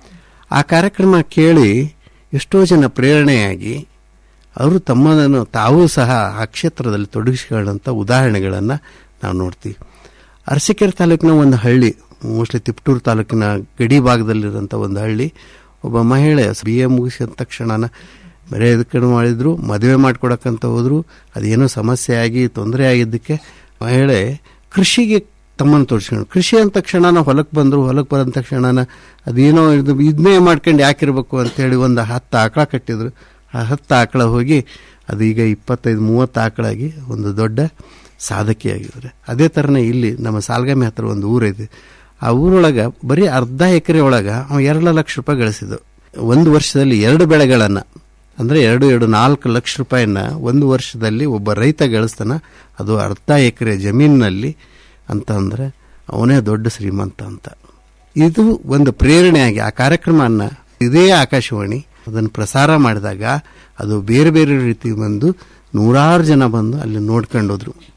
S6: ಆ ಕಾರ್ಯಕ್ರಮ ಕೇಳಿ ಎಷ್ಟೋ ಜನ ಪ್ರೇರಣೆಯಾಗಿ ಅವರು ತಮ್ಮದನ್ನು ತಾವೂ ಸಹ ಆ ಕ್ಷೇತ್ರದಲ್ಲಿ ತೊಡಗಿಸಿಕೊಳ್ಳಂಥ ಉದಾಹರಣೆಗಳನ್ನು ನಾವು ನೋಡ್ತೀವಿ ಅರಸೀಕೆರೆ ತಾಲೂಕಿನ ಒಂದು ಹಳ್ಳಿ ಮೋಸ್ಟ್ಲಿ ತಿಪ್ಟೂರು ತಾಲೂಕಿನ ಗಡಿ ಭಾಗದಲ್ಲಿರೋಂಥ ಒಂದು ಹಳ್ಳಿ ಒಬ್ಬ ಮಹಿಳೆ ಬಿ ಎ ಮುಗಿಸಿದ ತಕ್ಷಣ ಬರೀ ಇದಕ್ಕೆ ಮಾಡಿದ್ರು ಮದುವೆ ಮಾಡ್ಕೊಡಕ್ಕಂತ ಹೋದ್ರು ಅದೇನೋ ಸಮಸ್ಯೆ ಆಗಿ ತೊಂದರೆ ಆಗಿದ್ದಕ್ಕೆ ಮಹಿಳೆ ಕೃಷಿಗೆ ತಮ್ಮನ್ನು ತೋರಿಸ್ಕೊಂಡು ಕೃಷಿ ಅಂದ ತಕ್ಷಣ ಹೊಲಕ್ಕೆ ಬಂದರು ಹೊಲಕ್ಕೆ ಬರೋಂಥ ತಕ್ಷಣ ಅದೇನೋ ಇದು ಇದನ್ನೇ ಮಾಡ್ಕೊಂಡು ಯಾಕಿರ್ಬೇಕು ಅಂತೇಳಿ ಒಂದು ಹತ್ತು ಆಕಳ ಕಟ್ಟಿದ್ರು ಆ ಹತ್ತು ಆಕಳ ಹೋಗಿ ಅದು ಈಗ ಇಪ್ಪತ್ತೈದು ಮೂವತ್ತು ಆಕಳಾಗಿ ಒಂದು ದೊಡ್ಡ ಸಾಧಕಿಯಾಗಿದ್ದಾರೆ ಅದೇ ಥರನೇ ಇಲ್ಲಿ ನಮ್ಮ ಸಾಲ್ಗಾಮಿ ಹತ್ರ ಒಂದು ಊರಿದೆ ಆ ಊರೊಳಗೆ ಬರೀ ಅರ್ಧ ಎಕರೆ ಒಳಗೆ ಅವ ಎರಡು ಲಕ್ಷ ರೂಪಾಯಿ ಗಳಿಸಿದ್ದು ಒಂದು ವರ್ಷದಲ್ಲಿ ಎರಡು ಬೆಳೆಗಳನ್ನು ಅಂದರೆ ಎರಡು ಎರಡು ನಾಲ್ಕು ಲಕ್ಷ ರೂಪಾಯಿನ ಒಂದು ವರ್ಷದಲ್ಲಿ ಒಬ್ಬ ರೈತ ಗಳಿಸ್ತಾನ ಅದು ಅರ್ಧ ಎಕರೆ ಜಮೀನಿನಲ್ಲಿ ಅಂತ ಅಂದರೆ ಅವನೇ ದೊಡ್ಡ ಶ್ರೀಮಂತ ಅಂತ ಇದು ಒಂದು ಪ್ರೇರಣೆಯಾಗಿ ಆ ಕಾರ್ಯಕ್ರಮವನ್ನು ಇದೇ ಆಕಾಶವಾಣಿ ಅದನ್ನು ಪ್ರಸಾರ ಮಾಡಿದಾಗ ಅದು ಬೇರೆ ಬೇರೆ ರೀತಿ ಬಂದು ನೂರಾರು ಜನ ಬಂದು ಅಲ್ಲಿ ನೋಡ್ಕೊಂಡೋದ್ರು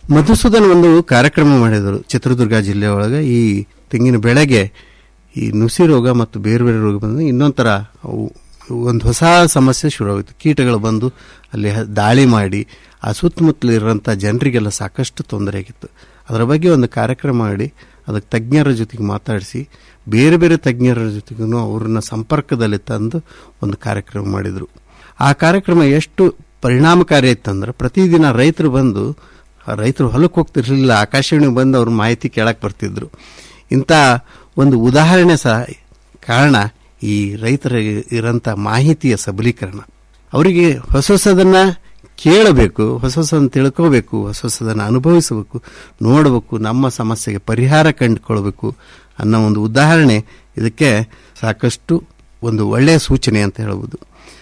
S6: ಮಧುಸೂದನ್ ಒಂದು ಕಾರ್ಯಕ್ರಮ ಮಾಡಿದರು ಚಿತ್ರದುರ್ಗ ಜಿಲ್ಲೆ ಒಳಗೆ ಈ ತೆಂಗಿನ ಬೆಳೆಗೆ ಈ ನುಸಿ ರೋಗ ಮತ್ತು ಬೇರೆ ಬೇರೆ ರೋಗ ಬಂದ ಇನ್ನೊಂಥರ ಅವು ಒಂದು ಹೊಸ ಸಮಸ್ಯೆ ಶುರುವಾಯಿತು ಕೀಟಗಳು ಬಂದು ಅಲ್ಲಿ ಹ- ದಾಳಿ ಮಾಡಿ ಆ ಸುತ್ತಮುತ್ತಲು ಇರೋಂಥ ಜನರಿಗೆಲ್ಲ ಸಾಕಷ್ಟು ತೊಂದರೆ ಆಗಿತ್ತು ಅದರ ಬಗ್ಗೆ ಒಂದು ಕಾರ್ಯಕ್ರಮ ಮಾಡಿ ಅದಕ್ಕೆ ತಜ್ಞರ ಜೊತೆಗೆ ಮಾತಾಡಿಸಿ ಬೇರೆ ಬೇರೆ ತಜ್ಞರ ಜೊತೆಗೂ ಅವ್ರನ್ನ ಸಂಪರ್ಕದಲ್ಲಿ ತಂದು ಒಂದು ಕಾರ್ಯಕ್ರಮ ಮಾಡಿದರು ಆ ಕಾರ್ಯಕ್ರಮ ಎಷ್ಟು ಪರಿಣಾಮಕಾರಿ ಇತ್ತಂದ್ರೆ ಪ್ರತಿದಿನ ರೈತರು ಬಂದು ಆ ರೈತರು ಹೊಲಕ್ಕೆ ಹೋಗ್ತಿರ್ಲಿಲ್ಲ ಆಕಾಶವಾಣಿಗೆ ಬಂದು ಅವ್ರ ಮಾಹಿತಿ ಕೇಳಕ್ ಬರ್ತಿದ್ರು ಇಂಥ ಒಂದು ಉದಾಹರಣೆ ಸಹ ಕಾರಣ ಈ ರೈತರಿಗೆ ಇರೋಂಥ ಮಾಹಿತಿಯ ಸಬಲೀಕರಣ ಅವರಿಗೆ ಹೊಸ ಹೊಸದನ್ನ ಕೇಳಬೇಕು ಹೊಸ ಹೊಸದನ್ನು ತಿಳ್ಕೋಬೇಕು ಹೊಸ ಹೊಸದನ್ನು ಅನುಭವಿಸಬೇಕು ನೋಡಬೇಕು ನಮ್ಮ ಸಮಸ್ಯೆಗೆ ಪರಿಹಾರ ಕಂಡುಕೊಳ್ಬೇಕು ಅನ್ನೋ ಒಂದು ಉದಾಹರಣೆ ಇದಕ್ಕೆ ಸಾಕಷ್ಟು ಒಂದು ಒಳ್ಳೆಯ ಸೂಚನೆ ಅಂತ ಹೇಳ್ಬೋದು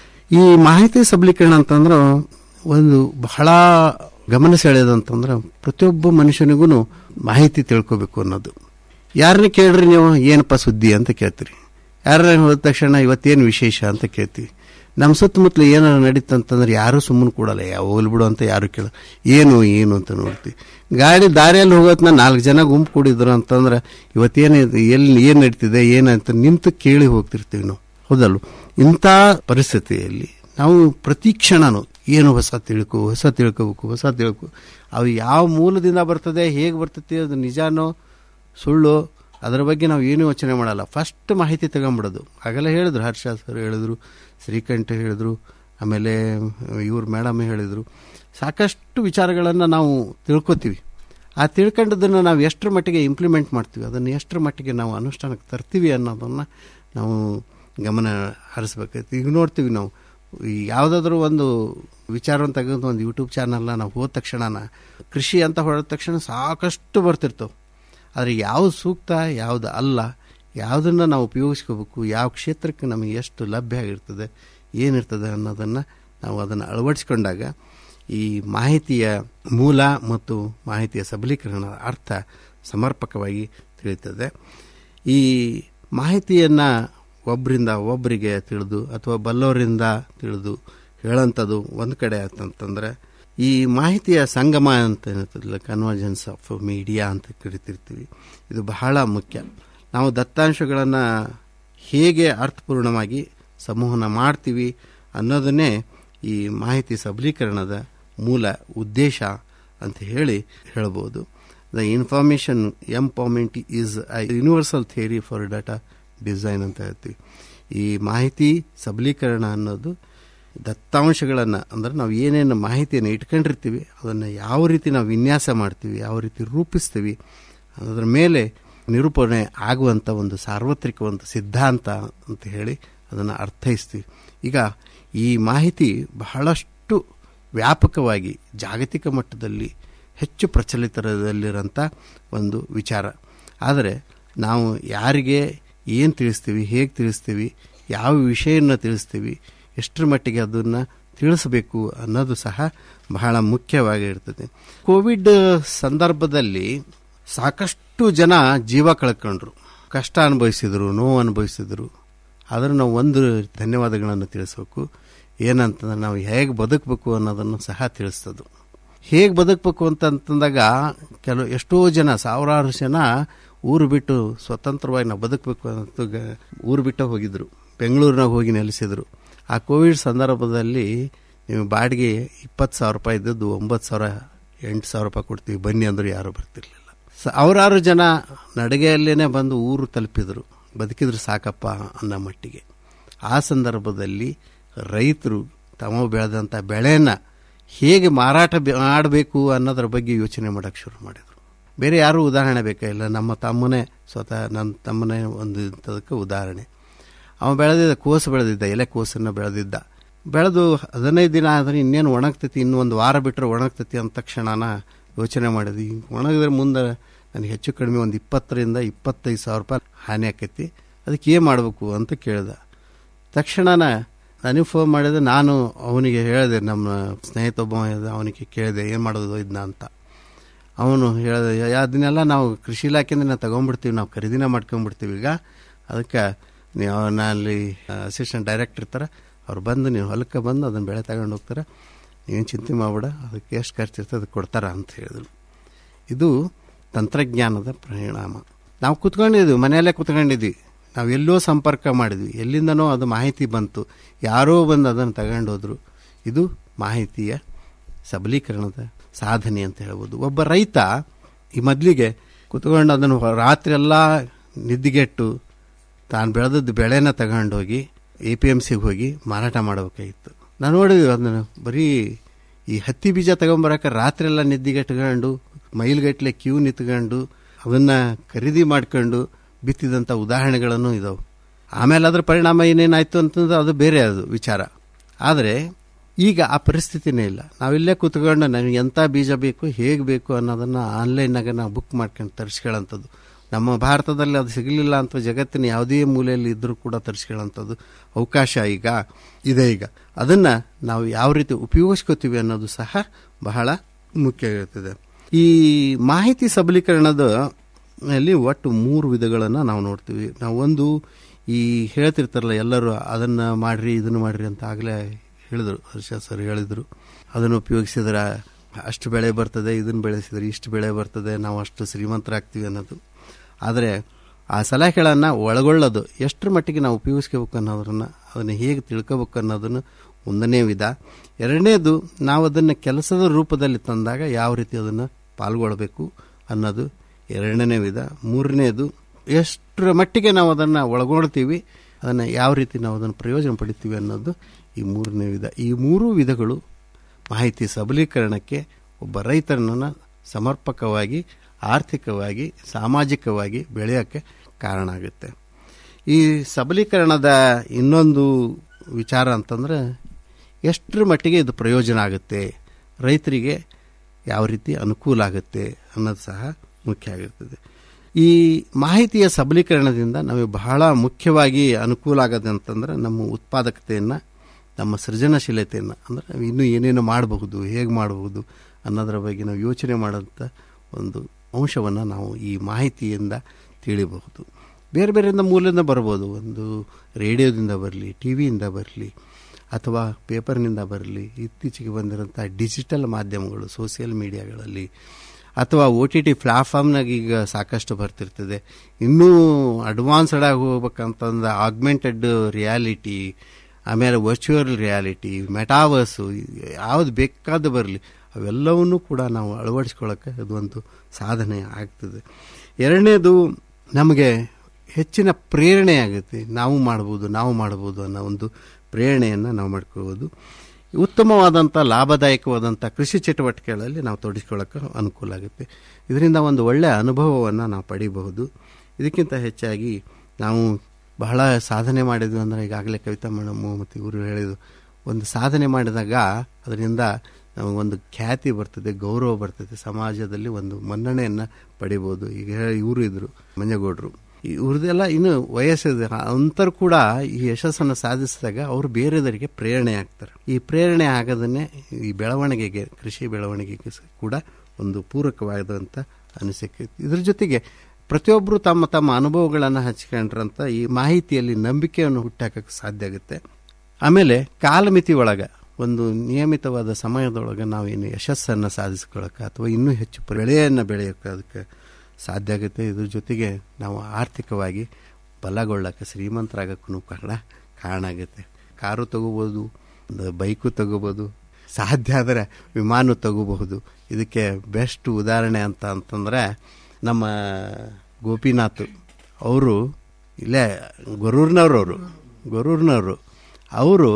S6: ಈ ಮಾಹಿತಿ ಸಬಲೀಕರಣ ಅಂತಂದ್ರೆ ಒಂದು ಬಹಳ ಗಮನ ಸೆಳೆಯೋದಂತಂದ್ರೆ ಪ್ರತಿಯೊಬ್ಬ ಮನುಷ್ಯನಿಗೂ ಮಾಹಿತಿ ತಿಳ್ಕೋಬೇಕು ಅನ್ನೋದು ಯಾರನ್ನ ಕೇಳ್ರಿ ನೀವು ಏನಪ್ಪ ಸುದ್ದಿ ಅಂತ ಕೇಳ್ತೀರಿ ಯಾರ ಹೋದ ತಕ್ಷಣ ಇವತ್ತೇನು ವಿಶೇಷ ಅಂತ ಕೇಳ್ತೀವಿ ನಮ್ಮ ಸುತ್ತಮುತ್ತಲು ಏನಾರ ನಡೀತಂತಂದ್ರೆ ಯಾರು ಸುಮ್ಮನೆ ಕೊಡಲ್ಲ ಯಾವ ಹೋಗ್ಲಿ ಬಿಡು ಅಂತ ಯಾರು ಕೇಳ ಏನು ಏನು ಅಂತ ನೋಡ್ತೀವಿ ಗಾಡಿ ದಾರಿಯಲ್ಲಿ ಹೋಗೋತ್ನ ನಾಲ್ಕು ಜನ ಗುಂಪು ಕೂಡಿದ್ರು ಅಂತಂದ್ರೆ ಇವತ್ತೇನು ಎಲ್ಲಿ ಏನು ನಡೀತಿದೆ ಏನಂತ ನಿಂತು ಕೇಳಿ ಹೋಗ್ತಿರ್ತೀವಿ ನಾವು ಹೌದಲ್ವ ಇಂಥ ಪರಿಸ್ಥಿತಿಯಲ್ಲಿ ನಾವು ಪ್ರತಿ ಕ್ಷಣನೂ ಏನು ಹೊಸ ತಿಳ್ಕೊ ಹೊಸ ತಿಳ್ಕೋಬೇಕು ಹೊಸ ತಿಳ್ಕೊ ಅವು ಯಾವ ಮೂಲದಿಂದ ಬರ್ತದೆ ಹೇಗೆ ಬರ್ತದೆ ಅದು ನಿಜಾನೋ ಸುಳ್ಳು ಅದರ ಬಗ್ಗೆ ನಾವು ಏನು ಯೋಚನೆ ಮಾಡಲ್ಲ ಫಸ್ಟ್ ಮಾಹಿತಿ ತಗೊಂಬಿಡೋದು ಆಗಲೇ ಹೇಳಿದ್ರು ಹರ್ಷ ಸರ್ ಹೇಳಿದ್ರು ಶ್ರೀಕಂಠ ಹೇಳಿದ್ರು ಆಮೇಲೆ ಇವ್ರು ಮೇಡಮ್ ಹೇಳಿದ್ರು ಸಾಕಷ್ಟು ವಿಚಾರಗಳನ್ನು ನಾವು ತಿಳ್ಕೊತೀವಿ ಆ ತಿಳ್ಕೊಂಡದನ್ನು ನಾವು ಎಷ್ಟರ ಮಟ್ಟಿಗೆ ಇಂಪ್ಲಿಮೆಂಟ್ ಮಾಡ್ತೀವಿ ಅದನ್ನು ಎಷ್ಟರ ಮಟ್ಟಿಗೆ ನಾವು ಅನುಷ್ಠಾನಕ್ಕೆ ತರ್ತೀವಿ ಅನ್ನೋದನ್ನು ನಾವು ಗಮನ ಹರಿಸ್ಬೇಕಾಯ್ತು ಈಗ ನೋಡ್ತೀವಿ ನಾವು ಈ ಯಾವುದಾದ್ರೂ ಒಂದು ವಿಚಾರವನ್ನು ತೆಗೆದು ಒಂದು ಯೂಟ್ಯೂಬ್ ಚಾನಲ್ನ ನಾವು ಹೋದ ತಕ್ಷಣ ಕೃಷಿ ಅಂತ ಹೊಡೆದ ತಕ್ಷಣ ಸಾಕಷ್ಟು ಬರ್ತಿರ್ತವೆ ಆದರೆ ಯಾವುದು ಸೂಕ್ತ ಯಾವುದು ಅಲ್ಲ ಯಾವುದನ್ನು ನಾವು ಉಪಯೋಗಿಸ್ಕೋಬೇಕು ಯಾವ ಕ್ಷೇತ್ರಕ್ಕೆ ನಮಗೆ ಎಷ್ಟು ಲಭ್ಯ ಆಗಿರ್ತದೆ ಏನಿರ್ತದೆ ಅನ್ನೋದನ್ನು ನಾವು ಅದನ್ನು ಅಳವಡಿಸ್ಕೊಂಡಾಗ ಈ ಮಾಹಿತಿಯ ಮೂಲ ಮತ್ತು ಮಾಹಿತಿಯ ಸಬಲೀಕರಣದ ಅರ್ಥ ಸಮರ್ಪಕವಾಗಿ ತಿಳಿತದೆ ಈ ಮಾಹಿತಿಯನ್ನು ಒಬ್ಬರಿಂದ ಒಬ್ಬರಿಗೆ ತಿಳಿದು ಅಥವಾ ಬಲ್ಲವರಿಂದ ತಿಳಿದು ಹೇಳೋಂಥದ್ದು ಒಂದು ಕಡೆ ಆಯ್ತಂತಂದ್ರೆ ಈ ಮಾಹಿತಿಯ ಸಂಗಮ ಅಂತ ಏನಿರ್ತದಲ್ಲ ಕನ್ವರ್ಜೆನ್ಸ್ ಆಫ್ ಮೀಡಿಯಾ ಅಂತ ಕರಿತಿರ್ತೀವಿ ಇದು ಬಹಳ ಮುಖ್ಯ ನಾವು ದತ್ತಾಂಶಗಳನ್ನು ಹೇಗೆ ಅರ್ಥಪೂರ್ಣವಾಗಿ ಸಂವಹನ ಮಾಡ್ತೀವಿ ಅನ್ನೋದನ್ನೇ ಈ ಮಾಹಿತಿ ಸಬಲೀಕರಣದ ಮೂಲ ಉದ್ದೇಶ ಅಂತ ಹೇಳಿ ಹೇಳ್ಬೋದು the information empowerment is a universal theory for data design ಅಂತ ಹೇಳ್ತೀವಿ ಈ ಮಾಹಿತಿ ಸಬಲೀಕರಣ ಅನ್ನೋದು ದತ್ತಾಂಶಗಳನ್ನು ಅಂದ್ರೆ ನಾವು ಏನೇನು ಮಾಹಿತಿಯನ್ನು ಇಟ್ಕೊಂಡಿರ್ತೀವಿ ಅದನ್ನು ಯಾವ ರೀತಿ ನಾವು ವಿನ್ಯಾಸ ಮಾಡ್ತೀವಿ ಯಾವ ರೀತಿ ರೂಪಿಸ್ತೀವಿ ಅದರ ಮೇಲೆ ನಿರೂಪಣೆ ಆಗುವಂಥ ಒಂದು ಸಾರ್ವತ್ರಿಕ ಒಂದು ಸಿದ್ಧಾಂತ ಅಂತ ಹೇಳಿ ಅದನ್ನು ಅರ್ಥೈಸ್ತೀವಿ ಈಗ ಈ ಮಾಹಿತಿ ಬಹಳಷ್ಟು ವ್ಯಾಪಕವಾಗಿ ಜಾಗತಿಕ ಮಟ್ಟದಲ್ಲಿ ಹೆಚ್ಚು ಪ್ರಚಲಿತದಲ್ಲಿರೋಂಥ ಒಂದು ವಿಚಾರ ಆದರೆ ನಾವು ಯಾರಿಗೆ ಏನು ತಿಳಿಸ್ತೀವಿ ಹೇಗೆ ತಿಳಿಸ್ತೀವಿ ಯಾವ ವಿಷಯನ ತಿಳಿಸ್ತೀವಿ ಎಷ್ಟರ ಮಟ್ಟಿಗೆ ಅದನ್ನು ತಿಳಿಸಬೇಕು ಅನ್ನೋದು ಸಹ ಬಹಳ ಮುಖ್ಯವಾಗಿರ್ತದೆ ಕೋವಿಡ್ ಸಂದರ್ಭದಲ್ಲಿ ಸಾಕಷ್ಟು ಜನ ಜೀವ ಕಳ್ಕೊಂಡ್ರು ಕಷ್ಟ ಅನುಭವಿಸಿದ್ರು ನೋವು ಅನುಭವಿಸಿದ್ರು ಆದರೂ ನಾವು ಒಂದು ಧನ್ಯವಾದಗಳನ್ನು ತಿಳಿಸ್ಬೇಕು ಏನಂತಂದ್ರೆ ನಾವು ಹೇಗೆ ಬದುಕಬೇಕು ಅನ್ನೋದನ್ನು ಸಹ ತಿಳಿಸ್ತದು ಹೇಗೆ ಬದುಕಬೇಕು ಅಂತಂದಾಗ ಕೆಲವು ಎಷ್ಟೋ ಜನ ಸಾವಿರಾರು ಜನ ಊರು ಬಿಟ್ಟು ಸ್ವತಂತ್ರವಾಗಿ ನಾವು ಬದುಕಬೇಕು ಅಂತ ಗ- ಊರು ಬಿಟ್ಟು ಹೋಗಿದ್ರು ಬೆಂಗಳೂರಿನಾಗ ಹೋಗಿ ನೆಲೆಸಿದ್ರು ಆ ಕೋವಿಡ್ ಸಂದರ್ಭದಲ್ಲಿ ನೀವು ಬಾಡಿಗೆ ಇಪ್ಪತ್ತು ಸಾವಿರ ರೂಪಾಯಿ ಇದ್ದದ್ದು ಒಂಬತ್ತು ಸಾವಿರ ಎಂಟು ಸಾವಿರ ರೂಪಾಯಿ ಕೊಡ್ತೀವಿ ಬನ್ನಿ ಅಂದರೂ ಯಾರೂ ಬರ್ತಿರ್ಲಿಲ್ಲ ಸಾವಿರಾರು ಜನ ನಡಿಗೆಯಲ್ಲೇ ಬಂದು ಊರು ತಲುಪಿದ್ರು ಬದುಕಿದ್ರು ಸಾಕಪ್ಪ ಅನ್ನೋ ಮಟ್ಟಿಗೆ ಆ ಸಂದರ್ಭದಲ್ಲಿ ರೈತರು ತಾವು ಬೆಳೆದಂಥ ಬೆಳೆನ ಹೇಗೆ ಮಾರಾಟ ಬೆ- ಮಾಡಬೇಕು ಅನ್ನೋದ್ರ ಬಗ್ಗೆ ಯೋಚನೆ ಮಾಡೋಕ್ಕೆ ಶುರು ಮಾಡಿದರು ಬೇರೆ ಯಾರೂ ಉದಾಹರಣೆ ಬೇಕಾಗಿಲ್ಲ ನಮ್ಮ ತಮ್ಮನೇ ಸ್ವತಃ ನನ್ನ ತಮ್ಮನೇ ಒಂದು ಇಂಥದಕ್ಕೆ ಉದಾಹರಣೆ ಅವ ಬೆಳೆದಿದ್ದ ಕೋಸು ಬೆಳೆದಿದ್ದ ಎಲೆ ಕೋಸನ್ನು ಬೆಳೆದಿದ್ದ ಬೆಳೆದು ಹದಿನೈದು ದಿನ ಆದರೆ ಇನ್ನೇನು ಒಣಗ್ತೈತಿ ಇನ್ನೂ ಒಂದು ವಾರ ಬಿಟ್ಟರೆ ಒಣಗ್ತೈತಿ ಅಂದ ತಕ್ಷಣನ ಯೋಚನೆ ಮಾಡಿದ್ವಿ ಒಣಗಿದ್ರೆ ಮುಂದೆ ನನಗೆ ಹೆಚ್ಚು ಕಡಿಮೆ ಒಂದು ಇಪ್ಪತ್ತರಿಂದ ಇಪ್ಪತ್ತೈದು ಸಾವಿರ ರೂಪಾಯಿ ಹಾನಿ ಆಕೈತಿ ಅದಕ್ಕೆ ಏನು ಮಾಡಬೇಕು ಅಂತ ಕೇಳ್ದೆ ತಕ್ಷಣನ ನನಗೆ ಫೋನ್ ಮಾಡಿದೆ ನಾನು ಅವನಿಗೆ ಹೇಳಿದೆ ನಮ್ಮ ಸ್ನೇಹಿತ ಒಬ್ಬ ಇದ್ದ, ಅವನಿಗೆ ಕೇಳಿದೆ ಏನು ಮಾಡೋದು ಇದನ್ನ ಅಂತ ಅವನು ಹೇಳಿದೆ "ಯಾ- ಅದನ್ನೆಲ್ಲ ನಾವು ಕೃಷಿ ಇಲಾಖೆಯಿಂದ ನಾವು ತಗೊಂಡ್ಬಿಡ್ತೀವಿ ನಾವು ಖರೀದಿನ ಮಾಡ್ಕೊಂಡ್ಬಿಡ್ತೀವಿ ಈಗ ಅದಕ್ಕೆ ನೀವು ಅವ್ರನ್ನ ಅಲ್ಲಿ ಅಸಿಸ್ಟೆಂಟ್ ಡೈರೆಕ್ಟರ್ ಇರ್ತಾರೆ ಅವ್ರು ಬಂದು ನೀವು ಹೊಲಕ್ಕೆ ಬಂದು ಅದನ್ನು ಬೆಳೆ ತಗೊಂಡು ಹೋಗ್ತಾರೆ ಏನು ಚಿಂತೆ ಮಾಡಬೇಡ ಅದಕ್ಕೆ ಎಷ್ಟು ಖರ್ಚು ಇರ್ತದೆ ಅದಕ್ಕೆ ಕೊಡ್ತಾರ ಅಂತ ಹೇಳಿದ್ರು ಇದು ತಂತ್ರಜ್ಞಾನದ ಪರಿಣಾಮ ನಾವು ಕುತ್ಕೊಂಡಿದ್ವಿ ಮನೆಯಲ್ಲೇ ಕುತ್ಕೊಂಡಿದ್ವಿ ನಾವು ಎಲ್ಲೋ ಸಂಪರ್ಕ ಮಾಡಿದ್ವಿ ಎಲ್ಲಿಂದನೋ ಅದು ಮಾಹಿತಿ ಬಂತು ಯಾರೋ ಬಂದು ಅದನ್ನು ತಗೊಂಡೋದ್ರು ಇದು ಮಾಹಿತಿಯ ಸಬಲೀಕರಣದ ಸಾಧನೆ ಅಂತ ಹೇಳ್ಬೋದು ಒಬ್ಬ ರೈತ ಈ ಮೊದಲಿಗೆ ಕುತ್ಕೊಂಡು ಅದನ್ನು ರಾತ್ರಿ ಎಲ್ಲ ನಿದ್ದಿಗೆಟ್ಟು ತಾನು ಬೆಳೆದದ್ದು ಬೆಳೆನ ತಗೊಂಡೋಗಿ ಎ ಪಿ ಎಮ್ ಸಿಗೆ ಹೋಗಿ ಮಾರಾಟ ಮಾಡಬೇಕಾಗಿತ್ತು ನಾನು ನೋಡಿದ್ವಿ ಅದನ್ನು ಬರೀ ಈ ಹತ್ತಿ ಬೀಜ ತಗೊಂಬರಕ್ಕೆ ರಾತ್ರಿ ಎಲ್ಲ ನಿದ್ದಿಗೆಟ್ಕೊಂಡು ಮೈಲ್ಗಟ್ಲೆ ಕ್ಯೂ ನಿಂತ್ಕೊಂಡು ಅದನ್ನ ಖರೀದಿ ಮಾಡ್ಕೊಂಡು ಬಿತ್ತಿದಂಥ ಉದಾಹರಣೆಗಳನ್ನು ಇದಾವೆ ಆಮೇಲೆ ಅದರ ಪರಿಣಾಮ ಏನೇನಾಯ್ತು ಅಂತಂದ್ರೆ ಅದು ಬೇರೆ ಅದು ವಿಚಾರ ಆದರೆ ಈಗ ಆ ಪರಿಸ್ಥಿತಿನೇ ಇಲ್ಲ ನಾವಿಲ್ಲೇ ಕೂತ್ಕೊಂಡು ನನಗೆ ಎಂಥ ಬೀಜ ಬೇಕು ಹೇಗೆ ಬೇಕು ಅನ್ನೋದನ್ನು ಆನ್ಲೈನ್ನಾಗ ನಾವು ಬುಕ್ ಮಾಡ್ಕೊಂಡು ತರಿಸ್ಕೊಳ್ಳೋಂಥದ್ದು ನಮ್ಮ ಭಾರತದಲ್ಲಿ ಅದು ಸಿಗಲಿಲ್ಲ ಅಂತ ಜಗತ್ತಿನ ಯಾವುದೇ ಮೂಲೆಯಲ್ಲಿ ಇದ್ದರೂ ಕೂಡ ತರಿಸ್ಕೊಳ್ಳೋಂಥದ್ದು ಅವಕಾಶ ಈಗ ಇದೆ ಈಗ ಅದನ್ನು ನಾವು ಯಾವ ರೀತಿ ಉಪಯೋಗಿಸ್ಕೋತೀವಿ ಅನ್ನೋದು ಸಹ ಬಹಳ ಮುಖ್ಯ ಇರ್ತದೆ ಈ ಮಾಹಿತಿ ಸಬಲೀಕರಣದ ಅಲ್ಲಿ ಒಟ್ಟು ಮೂರು ವಿಧಗಳನ್ನು ನಾವು ನೋಡ್ತೀವಿ ನಾವು ಒಂದು ಈ ಹೇಳ್ತಿರ್ತಾರಲ್ಲ ಎಲ್ಲರೂ ಅದನ್ನು ಮಾಡ್ರಿ ಇದನ್ನು ಮಾಡ್ರಿ ಅಂತ ಆಗಲೇ ಹೇಳಿದರು ಹರ್ಷ ಸರ್ ಹೇಳಿದರು ಅದನ್ನು ಉಪಯೋಗಿಸಿದ್ರೆ ಅಷ್ಟು ಬೆಳೆ ಬರ್ತದೆ ಇದನ್ನು ಬೆಳೆಸಿದ್ರೆ ಇಷ್ಟು ಬೆಳೆ ಬರ್ತದೆ ನಾವು ಅಷ್ಟು ಶ್ರೀಮಂತರಾಗ್ತೀವಿ ಅನ್ನೋದು ಆದರೆ ಆ ಸಲಹೆಗಳನ್ನು ಒಳಗೊಳ್ಳೋದು ಎಷ್ಟರ ಮಟ್ಟಿಗೆ ನಾವು ಉಪಯೋಗಿಸ್ಕೋಬೇಕು ಅನ್ನೋದನ್ನ ಅದನ್ನು ಹೇಗೆ ತಿಳ್ಕೋಬೇಕು ಅನ್ನೋದನ್ನು ಒಂದನೇ ವಿಧ ಎರಡನೇದು ನಾವು ಅದನ್ನು ಕೆಲಸದ ರೂಪದಲ್ಲಿ ತಂದಾಗ ಯಾವ ರೀತಿ ಅದನ್ನು ಪಾಲ್ಗೊಳ್ಬೇಕು ಅನ್ನೋದು ಎರಡನೇ ವಿಧ ಮೂರನೇದು ಎಷ್ಟರ ಮಟ್ಟಿಗೆ ನಾವು ಅದನ್ನು ಒಳಗೊಳ್ತೀವಿ ಅದನ್ನು ಯಾವ ರೀತಿ ನಾವು ಅದನ್ನು ಪ್ರಯೋಜನ ಪಡಿತೀವಿ ಅನ್ನೋದು ಈ ಮೂರನೇ ವಿಧ ಈ ಮೂರೂ ವಿಧಗಳು ಮಾಹಿತಿ ಸಬಲೀಕರಣಕ್ಕೆ ಒಬ್ಬ ರೈತನನ್ನು ಸಮರ್ಪಕವಾಗಿ ಆರ್ಥಿಕವಾಗಿ ಸಾಮಾಜಿಕವಾಗಿ ಬೆಳೆಯೋಕ್ಕೆ ಕಾರಣ ಆಗುತ್ತೆ ಈ ಸಬಲೀಕರಣದ ಇನ್ನೊಂದು ವಿಚಾರ ಅಂತಂದ್ರೆ ಎಷ್ಟರ ಮಟ್ಟಿಗೆ ಇದು ಪ್ರಯೋಜನ ಆಗುತ್ತೆ ರೈತರಿಗೆ ಯಾವ ರೀತಿ ಅನುಕೂಲ ಆಗುತ್ತೆ ಅನ್ನೋದು ಸಹ ಮುಖ್ಯ ಆಗಿರ್ತದೆ ಈ ಮಾಹಿತಿಯ ಸಬಲೀಕರಣದಿಂದ ನಮಗೆ ಬಹಳ ಮುಖ್ಯವಾಗಿ ಅನುಕೂಲ ಆಗೋದು ಅಂತಂದ್ರೆ ನಮ್ಮ ಉತ್ಪಾದಕತೆಯನ್ನು ನಮ್ಮ ಸೃಜನಶೀಲತೆಯನ್ನು ಅಂದರೆ ನಾವು ಇನ್ನೂ ಏನೇನು ಮಾಡಬಹುದು ಹೇಗೆ ಮಾಡಬಹುದು ಅನ್ನೋದರ ಬಗ್ಗೆ ನಾವು ಯೋಚನೆ ಮಾಡೋಂಥ ಒಂದು ಅಂಶವನ್ನು ನಾವು ಈ ಮಾಹಿತಿಯಿಂದ ತಿಳಿಬಹುದು ಬೇರೆ ಬೇರೆಯಿಂದ ಮೂಲದಿಂದ ಬರ್ಬೋದು ಒಂದು ರೇಡಿಯೋದಿಂದ ಬರಲಿ ಟಿ ವಿಯಿಂದ ಬರಲಿ ಅಥವಾ ಪೇಪರ್ನಿಂದ ಬರಲಿ ಇತ್ತೀಚೆಗೆ ಬಂದಿರೋಂಥ ಡಿಜಿಟಲ್ ಮಾಧ್ಯಮಗಳು ಸೋಷಿಯಲ್ ಮೀಡಿಯಾಗಳಲ್ಲಿ ಅಥವಾ ಒ ಟಿ ಟಿ ಪ್ಲಾಟ್ಫಾರ್ಮ್ನಾಗ ಈಗ ಸಾಕಷ್ಟು ಬರ್ತಿರ್ತದೆ ಇನ್ನೂ ಅಡ್ವಾನ್ಸ್ಡ್ ಆಗಿ ಹೋಗ್ಬೇಕಂತಂದ್ರೆ ಆಗ್ಮೆಂಟೆಡ್ ರಿಯಾಲಿಟಿ ಆಮೇಲೆ ವರ್ಚುವಲ್ ರಿಯಾಲಿಟಿ ಮೆಟಾವರ್ಸು ಯಾವುದು ಬೇಕಾದ ಬರಲಿ ಅವೆಲ್ಲವನ್ನೂ ಕೂಡ ನಾವು ಅಳವಡಿಸ್ಕೊಳ್ಳೋಕ್ಕೆ ಅದೊಂದು ಸಾಧನೆ ಆಗ್ತದೆ ಎರಡನೇದು ನಮಗೆ ಹೆಚ್ಚಿನ ಪ್ರೇರಣೆ ಆಗುತ್ತೆ ನಾವು ಮಾಡ್ಬೋದು ನಾವು ಮಾಡ್ಬೋದು ಅನ್ನೋ ಒಂದು ಪ್ರೇರಣೆಯನ್ನು ನಾವು ಮಾಡ್ಕೋಬೋದು ಉತ್ತಮವಾದಂಥ ಲಾಭದಾಯಕವಾದಂಥ ಕೃಷಿ ಚಟುವಟಿಕೆಗಳಲ್ಲಿ ನಾವು ತೊಡಗಿಸ್ಕೊಳ್ಳೋಕೆ ಅನುಕೂಲ ಆಗುತ್ತೆ ಇದರಿಂದ ಒಂದು ಒಳ್ಳೆಯ ಅನುಭವವನ್ನು ನಾವು ಪಡಿಬಹುದು ಇದಕ್ಕಿಂತ ಹೆಚ್ಚಾಗಿ ನಾವು ಬಹಳ ಸಾಧನೆ ಮಾಡಿದ್ವಿ ಅಂದರೆ ಈಗಾಗಲೇ ಕವಿತಾ ಮೇಡಮ್ ಮತ್ತು ಇವರು ಹೇಳಿದ್ರು ಒಂದು ಸಾಧನೆ ಮಾಡಿದಾಗ ಅದರಿಂದ ನಮಗೊಂದು ಖ್ಯಾತಿ ಬರ್ತದೆ ಗೌರವ ಬರ್ತದೆ ಸಮಾಜದಲ್ಲಿ ಒಂದು ಮನ್ನಣೆಯನ್ನು ಪಡಿಬೋದು ಈಗ ಇವರು ಇದ್ರು ಮಂಜಗೌಡರು ಇವ್ರದ್ದೆಲ್ಲ ಇನ್ನು ವಯಸ್ಸಿದೆ ಅಂತರು ಕೂಡ ಈ ಯಶಸ್ಸನ್ನು ಸಾಧಿಸಿದಾಗ ಅವರು ಬೇರೆದರಿಗೆ ಪ್ರೇರಣೆ ಆಗ್ತಾರೆ ಈ ಪ್ರೇರಣೆ ಆಗೋದನ್ನೇ ಈ ಬೆಳವಣಿಗೆಗೆ ಕೃಷಿ ಬೆಳವಣಿಗೆಗೆ ಕೂಡ ಒಂದು ಪೂರಕವಾದಂಥ ಅನಿಸಿಕೆ ಇದ್ರ ಜೊತೆಗೆ ಪ್ರತಿಯೊಬ್ಬರು ತಮ್ಮ ತಮ್ಮ ಅನುಭವಗಳನ್ನು ಹಂಚ್ಕೊಂಡ್ರಂತ ಈ ಮಾಹಿತಿಯಲ್ಲಿ ನಂಬಿಕೆಯನ್ನು ಹುಟ್ಟಾಕಕ್ಕೆ ಸಾಧ್ಯ ಆಗುತ್ತೆ ಆಮೇಲೆ ಕಾಲಮಿತಿ ಒಳಗೆ ಒಂದು ನಿಯಮಿತವಾದ ಸಮಯದೊಳಗೆ ನಾವೇನು ಯಶಸ್ಸನ್ನು ಸಾಧಿಸ್ಕೊಳ್ಳೋಕೆ ಅಥವಾ ಇನ್ನೂ ಹೆಚ್ಚು ಬೆಳೆಯನ್ನು ಬೆಳೆಯೋಕೆ ಅದಕ್ಕೆ ಸಾಧ್ಯ ಆಗುತ್ತೆ ಇದ್ರ ಜೊತೆಗೆ ನಾವು ಆರ್ಥಿಕವಾಗಿ ಬಲಗೊಳ್ಳೋಕೆ ಶ್ರೀಮಂತರಾಗಕ್ಕೂ ಕಾರಣ ಕಾರಣ ಆಗುತ್ತೆ ಕಾರು ತಗೋಬೋದು ಒಂದು ಬೈಕು ತಗೋಬೋದು ಸಾಧ್ಯ ಆದರೆ ವಿಮಾನ ತಗೋಬಹುದು ಇದಕ್ಕೆ ಬೆಸ್ಟ್ ಉದಾಹರಣೆ ಅಂತ ಅಂತಂದರೆ ನಮ್ಮ ಗೋಪಿನಾಥ್ ಅವರು ಇಲ್ಲೇ ಗೊರೂರಿನವ್ರವರು ಗೊರೂರಿನವರು ಅವರು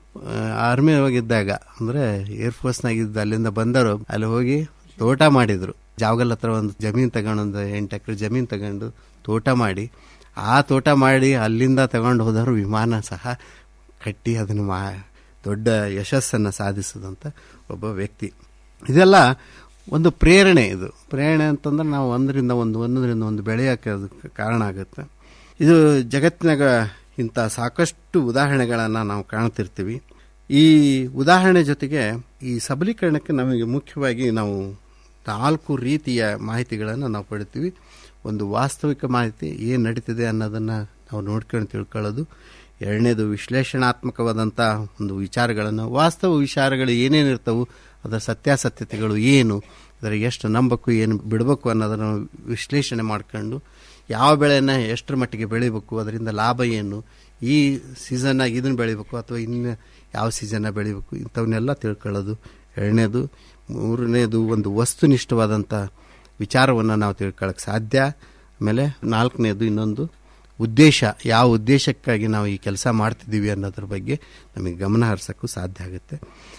S6: ಆರ್ಮಿ ಹೋಗಿದ್ದಾಗ ಅಂದರೆ ಏರ್ಫೋರ್ಸ್ನಾಗಿದ್ದ ಅಲ್ಲಿಂದ ಬಂದರು ಅಲ್ಲಿ ಹೋಗಿ ತೋಟ ಮಾಡಿದರು ಜಾವಗಲ್ ಹತ್ರ ಒಂದು ಜಮೀನು ತಗೊಂಡು ಒಂದು ಎಂಟು ಎಕರೆ ಜಮೀನು ತಗೊಂಡು ತೋಟ ಮಾಡಿ ಆ ತೋಟ ಮಾಡಿ ಅಲ್ಲಿಂದ ತಗೊಂಡು ಹೋದವರು ವಿಮಾನ ಸಹ ಕಟ್ಟಿ ಅದನ್ನು ಮಾ ದೊಡ್ಡ ಯಶಸ್ಸನ್ನು ಸಾಧಿಸಿದಂಥ ಒಬ್ಬ ವ್ಯಕ್ತಿ ಇದೆಲ್ಲ ಒಂದು ಪ್ರೇರಣೆ ಇದು ಪ್ರೇರಣೆ ಅಂತಂದ್ರೆ ನಾವು ಒಂದರಿಂದ ಒಂದು ಒಂದರಿಂದ ಒಂದು ಬೆಳೆಯೋಕ್ಕೆ ಅದಕ್ಕೆ ಕಾರಣ ಆಗುತ್ತೆ ಇದು ಜಗತ್ತಿನಾಗ ಇಂಥ ಸಾಕಷ್ಟು ಉದಾಹರಣೆಗಳನ್ನು ನಾವು ಕಾಣ್ತಿರ್ತೀವಿ ಈ ಉದಾಹರಣೆ ಜೊತೆಗೆ ಈ ಸಬಲೀಕರಣಕ್ಕೆ ನಮಗೆ ಮುಖ್ಯವಾಗಿ ನಾವು ನಾಲ್ಕು ರೀತಿಯ ಮಾಹಿತಿಗಳನ್ನು ನಾವು ಪಡಿತೀವಿ ಒಂದು ವಾಸ್ತವಿಕ ಮಾಹಿತಿ ಏನು ನಡೀತಿದೆ ಅನ್ನೋದನ್ನು ನಾವು ನೋಡ್ಕೊಂಡು ತಿಳ್ಕೊಳ್ಳೋದು ಎರಡನೇದು ವಿಶ್ಲೇಷಣಾತ್ಮಕವಾದಂಥ ಒಂದು ವಿಚಾರಗಳನ್ನು ವಾಸ್ತವ ವಿಚಾರಗಳು ಏನೇನಿರ್ತವು ಅದರ ಸತ್ಯಾಸತ್ಯತೆಗಳು ಏನು ಇದ್ರಾಗ ಎಷ್ಟು ನಂಬಬೇಕು ಏನು ಬಿಡಬೇಕು ಅನ್ನೋದನ್ನು ವಿಶ್ಲೇಷಣೆ ಮಾಡ್ಕೊಂಡು ಯಾವ ಬೆಳೆನ ಎಷ್ಟರ ಮಟ್ಟಿಗೆ ಬೆಳಿಬೇಕು ಅದರಿಂದ ಲಾಭ ಏನು ಈ ಸೀಸನ್ನಾಗಿ ಇದನ್ನು ಬೆಳಿಬೇಕು ಅಥವಾ ಇನ್ನು ಯಾವ ಸೀಸನ್ನ ಬೆಳಿಬೇಕು ಇಂಥವನ್ನೆಲ್ಲ ತಿಳ್ಕೊಳ್ಳೋದು ಎರಡನೇದು ಮೂರನೇದು ಒಂದು ವಸ್ತುನಿಷ್ಠವಾದಂಥ ವಿಚಾರವನ್ನು ನಾವು ತಿಳ್ಕೊಳ್ಳೋಕೆ ಸಾಧ್ಯ ಆಮೇಲೆ ನಾಲ್ಕನೇದು ಇನ್ನೊಂದು ಉದ್ದೇಶ ಯಾವ ಉದ್ದೇಶಕ್ಕಾಗಿ ನಾವು ಈ ಕೆಲಸ ಮಾಡ್ತಿದ್ದೀವಿ ಅನ್ನೋದ್ರ ಬಗ್ಗೆ ನಮಗೆ ಗಮನ ಹರಿಸೋಕ್ಕೂ ಸಾಧ್ಯ ಆಗುತ್ತೆ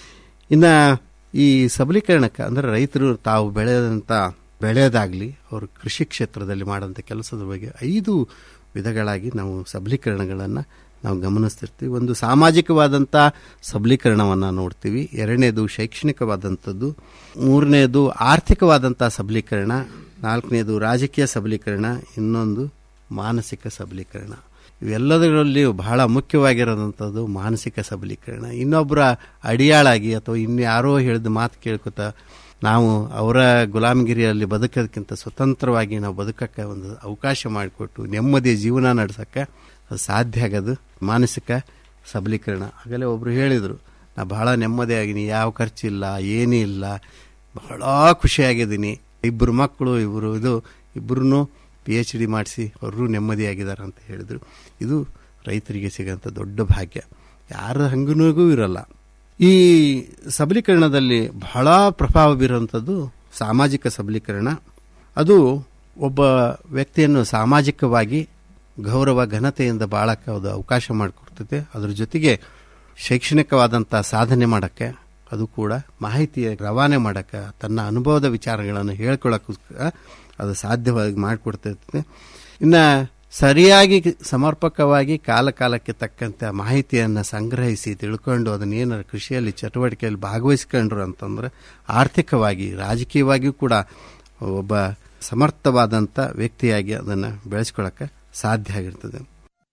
S6: ಇನ್ನು ಈ ಸಬಲೀಕರಣಕ್ಕೆ ಅಂದರೆ ರೈತರು ತಾವು ಬೆಳೆದಂಥ ಬೆಳೆಯೋದಾಗಲಿ ಅವರು ಕೃಷಿ ಕ್ಷೇತ್ರದಲ್ಲಿ ಮಾಡೋಂಥ ಕೆಲಸದ ಬಗ್ಗೆ ಐದು ವಿಧಗಳಾಗಿ ನಾವು ಸಬಲೀಕರಣಗಳನ್ನು ನಾವು ಗಮನಿಸ್ತಿರ್ತೀವಿ ಒಂದು ಸಾಮಾಜಿಕವಾದಂಥ ಸಬಲೀಕರಣವನ್ನು ನೋಡ್ತೀವಿ ಎರಡನೇದು ಶೈಕ್ಷಣಿಕವಾದಂಥದ್ದು ಮೂರನೇದು ಆರ್ಥಿಕವಾದಂಥ ಸಬಲೀಕರಣ ನಾಲ್ಕನೇದು ರಾಜಕೀಯ ಸಬಲೀಕರಣ ಇನ್ನೊಂದು ಮಾನಸಿಕ ಸಬಲೀಕರಣ ಇವೆಲ್ಲದರಲ್ಲಿ ಬಹಳ ಮುಖ್ಯವಾಗಿರೋದಂಥದ್ದು ಮಾನಸಿಕ ಸಬಲೀಕರಣ ಇನ್ನೊಬ್ಬರ ಅಡಿಯಾಳಾಗಿ ಅಥವಾ ಇನ್ಯಾರೋ ಹೇಳಿದ ಮಾತು ಕೇಳ್ಕೊತ ನಾವು ಅವರ ಗುಲಾಮಗಿರಿಯಲ್ಲಿ ಬದುಕೋದಕ್ಕಿಂತ ಸ್ವತಂತ್ರವಾಗಿ ನಾವು ಬದುಕಕ್ಕೆ ಒಂದು ಅವಕಾಶ ಮಾಡಿಕೊಟ್ಟು ನೆಮ್ಮದಿಯ ಜೀವನ ನಡೆಸೋಕ್ಕೆ ಅದು ಸಾಧ್ಯ ಆಗೋದು ಮಾನಸಿಕ ಸಬಲೀಕರಣ ಆಗಲೇ ಒಬ್ಬರು ಹೇಳಿದರು ನಾ ಬಹಳ ನೆಮ್ಮದಿಯಾಗಿನಿ ಯಾವ ಖರ್ಚಿಲ್ಲ ಏನೂ ಇಲ್ಲ ಬಹಳ ಖುಷಿಯಾಗಿದ್ದೀನಿ ಇಬ್ಬರು ಮಕ್ಕಳು ಇಬ್ಬರು ಇದು ಇಬ್ಬರೂ ಪಿ ಎಚ್ ಡಿ ಮಾಡಿಸಿ ಅವರು ನೆಮ್ಮದಿಯಾಗಿದ್ದಾರೆ ಅಂತ ಹೇಳಿದರು ಇದು ರೈತರಿಗೆ ಸಿಗೋಂಥ ದೊಡ್ಡ ಭಾಗ್ಯ ಯಾರ ಹಂಗನೂ ಇರಲ್ಲ ಈ ಸಬಲೀಕರಣದಲ್ಲಿ ಬಹಳ ಪ್ರಭಾವ ಬೀರುವಂಥದ್ದು ಸಾಮಾಜಿಕ ಸಬಲೀಕರಣ ಅದು ಒಬ್ಬ ವ್ಯಕ್ತಿಯನ್ನು ಸಾಮಾಜಿಕವಾಗಿ ಗೌರವ ಘನತೆಯಿಂದ ಬಾಳಕ್ಕೆ ಅದು ಅವಕಾಶ ಮಾಡಿಕೊಡ್ತದೆ ಅದ್ರ ಜೊತೆಗೆ ಶೈಕ್ಷಣಿಕವಾದಂಥ ಸಾಧನೆ ಮಾಡೋಕ್ಕೆ ಅದು ಕೂಡ ಮಾಹಿತಿಯ ರವಾನೆ ಮಾಡೋಕ್ಕೆ ತನ್ನ ಅನುಭವದ ವಿಚಾರಗಳನ್ನು ಹೇಳ್ಕೊಳ್ಳೋಕ್ಕೋಸ್ಕರ ಅದು ಸಾಧ್ಯವಾಗಿ ಮಾಡಿಕೊಡ್ತಿರ್ತದೆ ಇನ್ನು ಸರಿಯಾಗಿ ಸಮರ್ಪಕವಾಗಿ ಕಾಲ ಕಾಲಕ್ಕೆ ತಕ್ಕಂತೆ ಮಾಹಿತಿಯನ್ನು ಸಂಗ್ರಹಿಸಿ ತಿಳ್ಕೊಂಡು ಅದನ್ನ ಏನಾರು ಕೃಷಿಯಲ್ಲಿ ಚಟುವಟಿಕೆಯಲ್ಲಿ ಭಾಗವಹಿಸ್ಕೊಂಡ್ರು ಅಂತಂದ್ರೆ ಆರ್ಥಿಕವಾಗಿ ರಾಜಕೀಯವಾಗಿಯೂ ಕೂಡ ಒಬ್ಬ ಸಮರ್ಥವಾದಂಥ ವ್ಯಕ್ತಿಯಾಗಿ ಅದನ್ನು ಬೆಳೆಸ್ಕೊಳ್ಳೋಕ್ಕೆ ಸಾಧ್ಯ ಆಗಿರ್ತದೆ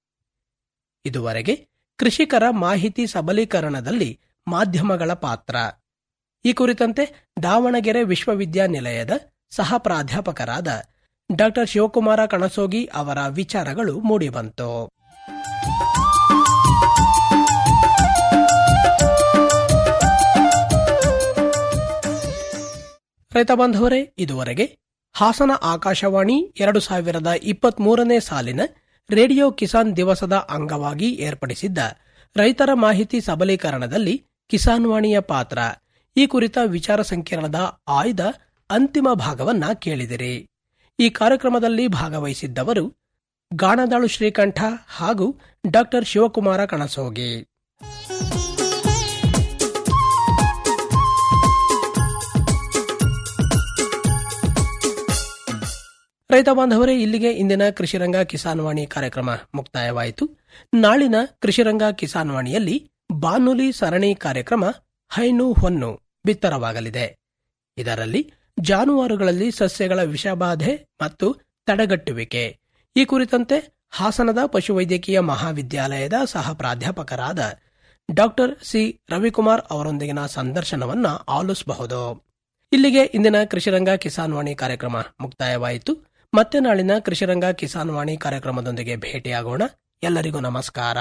S4: ಇದುವರೆಗೆ ಕೃಷಿಕರ ಮಾಹಿತಿ ಸಬಲೀಕರಣದಲ್ಲಿ ಮಾಧ್ಯಮಗಳ ಪಾತ್ರ ಈ ಕುರಿತಂತೆ ದಾವಣಗೆರೆ ವಿಶ್ವವಿದ್ಯಾನಿಲಯದ ಸಹ ಪ್ರಾಧ್ಯಾಪಕರಾದ ಡಾಕ್ಟರ್ ಶಿವಕುಮಾರ ಕಣಸೋಗಿ ಅವರ ವಿಚಾರಗಳು ಮೂಡಿಬಂತು ರೈತ ಬಾಂಧವರೇ ಇದುವರೆಗೆ ಹಾಸನ ಆಕಾಶವಾಣಿ ಎರಡು ಸಾವಿರದ ಇಪ್ಪತ್ತ್ ಮೂರನೇ ಸಾಲಿನ ರೇಡಿಯೋ ಕಿಸಾನ್ ದಿವಸದ ಅಂಗವಾಗಿ ಏರ್ಪಡಿಸಿದ್ದ ರೈತರ ಮಾಹಿತಿ ಸಬಲೀಕರಣದಲ್ಲಿ ಕಿಸಾನ್ ವಾಣಿಯ ಪಾತ್ರ ಈ ಕುರಿತ ವಿಚಾರ ಸಂಕಿರಣದ ಆಯ್ದ ಅಂತಿಮ ಭಾಗವನ್ನ ಕೇಳಿದಿರಿ ಈ ಕಾರ್ಯಕ್ರಮದಲ್ಲಿ ಭಾಗವಹಿಸಿದ್ದವರು ಗಾಣದಾಳು ಶ್ರೀಕಂಠ ಹಾಗೂ ಡಾಕ್ಟರ್ ಶಿವಕುಮಾರ ಕಣಸೋಗಿ ರೈತ ಬಾಂಧವರೇ ಇಲ್ಲಿಗೆ ಇಂದಿನ ಕೃಷಿರಂಗ ಕಿಸಾನ್ ವಾಣಿ ಕಾರ್ಯಕ್ರಮ ಮುಕ್ತಾಯವಾಯಿತು ನಾಳಿನ ಕೃಷಿರಂಗ ಕಿಸಾನ್ ವಾಣಿಯಲ್ಲಿ ಬಾನುಲಿ ಸರಣಿ ಕಾರ್ಯಕ್ರಮ ಹೈನು ಹೊನ್ನು ಬಿತ್ತರವಾಗಲಿದೆ ಇದರಲ್ಲಿ ಜಾನುವಾರುಗಳಲ್ಲಿ ಸಸ್ಯಗಳ ವಿಷಬಾಧೆ ಮತ್ತು ತಡೆಗಟ್ಟುವಿಕೆ ಈ ಕುರಿತಂತೆ ಹಾಸನದ ಪಶುವೈದ್ಯಕೀಯ ಮಹಾವಿದ್ಯಾಲಯದ ಸಹ ಪ್ರಾಧ್ಯಾಪಕರಾದ ಡಾಕ್ಟರ್ ಸಿ ರವಿಕುಮಾರ್ ಅವರೊಂದಿಗಿನ ಸಂದರ್ಶನವನ್ನ ಆಲಿಸಬಹುದು ಇಲ್ಲಿಗೆ ಇಂದಿನ ಕೃಷಿರಂಗ ಕಿಸಾನ್ ವಾಣಿ ಕಾರ್ಯಕ್ರಮ ಮುಕ್ತಾಯವಾಯಿತು ಮತ್ತೆ ನಾಳಿನ ಕೃಷಿರಂಗ ಕಿಸಾನ್ ವಾಣಿ ಕಾರ್ಯಕ್ರಮದೊಂದಿಗೆ ಭೇಟಿಯಾಗೋಣ ಎಲ್ಲರಿಗೂ ನಮಸ್ಕಾರ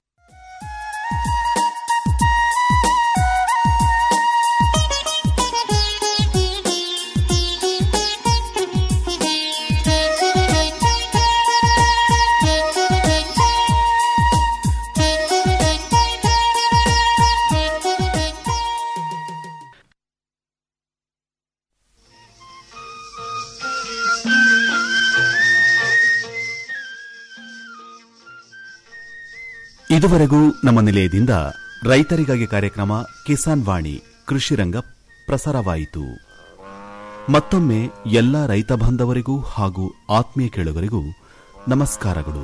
S3: ಇದುವರೆಗೂ ನಮ್ಮ ನಿಲಯದಿಂದ ರೈತರಿಗಾಗಿ ಕಾರ್ಯಕ್ರಮ ಕಿಸಾನ್ ವಾಣಿ ಕೃಷಿರಂಗ ಪ್ರಸಾರವಾಯಿತು ಮತ್ತೊಮ್ಮೆ ಎಲ್ಲ ರೈತ ಬಾಂಧವರಿಗೂ ಹಾಗೂ ಆತ್ಮೀಯ ಕೇಳುಗರಿಗೂ ನಮಸ್ಕಾರಗಳು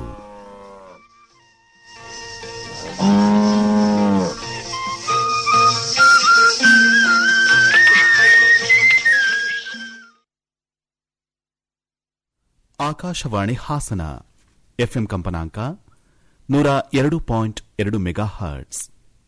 S3: ಆಕಾಶವಾಣಿ ಹಾಸನ ಎಫ್ಎಂ ಕಂಪನಾಂಕ ನೂರ ಎರಡು ಪಾಯಿಂಟ್ ಎರಡು ಮೆಗಾ ಹರ್ಟ್ಸ್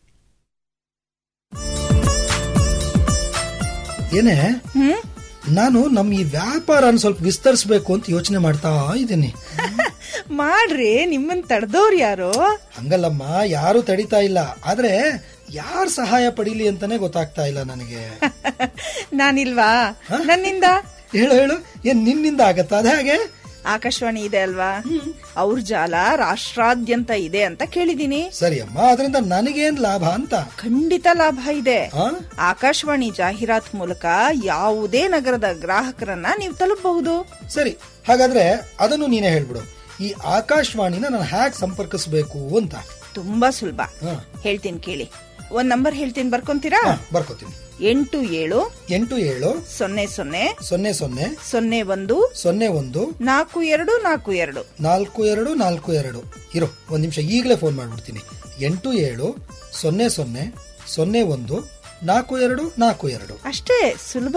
S7: ಏನೇ ನಾನು ನಮ್ಮ ಈ ವ್ಯಾಪಾರನ ಸ್ವಲ್ಪ ವಿಸ್ತರಿಸಬೇಕು ಅಂತ ಯೋಚನೆ ಮಾಡ್ತಾ ಇದ್ದೀನಿ ಮಾಡ್ರಿ ನಿಮ್ಮನ್ ತಡೆದವ್ರು ಯಾರು
S8: ಹಂಗಲ್ಲಮ್ಮ ಯಾರು ತಡಿತಾ ಇಲ್ಲ ಆದ್ರೆ ಯಾರ್ ಸಹಾಯ ಪಡೀಲಿ ಅಂತಾನೆ ಗೊತ್ತಾಗ್ತಾ ಇಲ್ಲ ನನಗೆ
S7: ನಾನಿಲ್ವಾ ನನ್ನಿಂದ
S8: ಹೇಳು ಹೇಳು ಏನ್ ನಿನ್ನಿಂದ ಆಗತ್ತಾ ಅದೇ ಹಾಗೆ
S7: ಆಕಾಶವಾಣಿ ಇದೆ ಅಲ್ವಾ ಅವ್ರ ಜಾಲ ರಾಷ್ಟ್ರಾದ್ಯಂತ ಇದೆ ಅಂತ ಕೇಳಿದೀನಿ
S8: ಸರಿ ಅಮ್ಮ ಅದರಿಂದ ನನಗೇನ್ ಲಾಭ ಅಂತ
S7: ಖಂಡಿತ ಲಾಭ ಇದೆ
S8: ಆ?
S7: ಆಕಾಶವಾಣಿ ಜಾಹೀರಾತ್ ಮೂಲಕ ಯಾವುದೇ ನಗರದ ಗ್ರಾಹಕರನ್ನ ನೀವು ತಲುಪಬಹುದು
S8: ಸರಿ ಹಾಗಾದ್ರೆ ಅದನ್ನು ನೀನೇ ಹೇಳ್ಬಿಡು ಈ ಆಕಾಶವಾಣಿನ ನಾನು ಹ್ಯಾಕ್ ಸಂಪರ್ಕಿಸಬೇಕು ಅಂತ
S7: ತುಂಬಾ ಸುಲಭ
S8: ಹಾ.
S7: ಹೇಳ್ತೀನಿ ಕೇಳಿ ಒಂದ್ ನಂಬರ್ ಹೇಳ್ತೀನಿ ಬರ್ಕೊಂತೀರಾ
S8: ಹಾ, ಬರ್ಕೋತೀನಿ
S7: ಎಂಟು ಏಳು
S8: ಎಂಟು ಏಳು
S7: ಸೊನ್ನೆ ಸೊನ್ನೆ
S8: ಸೊನ್ನೆ ಸೊನ್ನೆ
S7: ಸೊನ್ನೆ ಒಂದು
S8: ಸೊನ್ನೆ ಒಂದು
S7: ನಾಲ್ಕು ಎರಡು ನಾಲ್ಕು ಎರಡು
S8: ನಾಲ್ಕು ಎರಡು ನಾಲ್ಕು ಎರಡು ಇರೋ ಒಂದ್ ನಿಮಿಷ ಈಗಲೇ ಫೋನ್ ಮಾಡ್ಬಿಡ್ತೀನಿ ಎಂಟು ಏಳು ಸೊನ್ನೆ ಸೊನ್ನೆ ಸೊನ್ನೆ ಒಂದು ನಾಲ್ಕು ಎರಡು ನಾಲ್ಕು ಎರಡು
S7: ಅಷ್ಟೇ ಸುಲಭ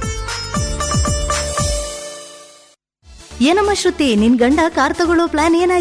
S9: ಏನಮ್ಮ ಶ್ರುತಿ ನಿನ್ ಗಂಡ ಕಾರ್ ತಗೊಳ್ಳೋ ಪ್ಲಾನ್ ಏನಾಯ್ತು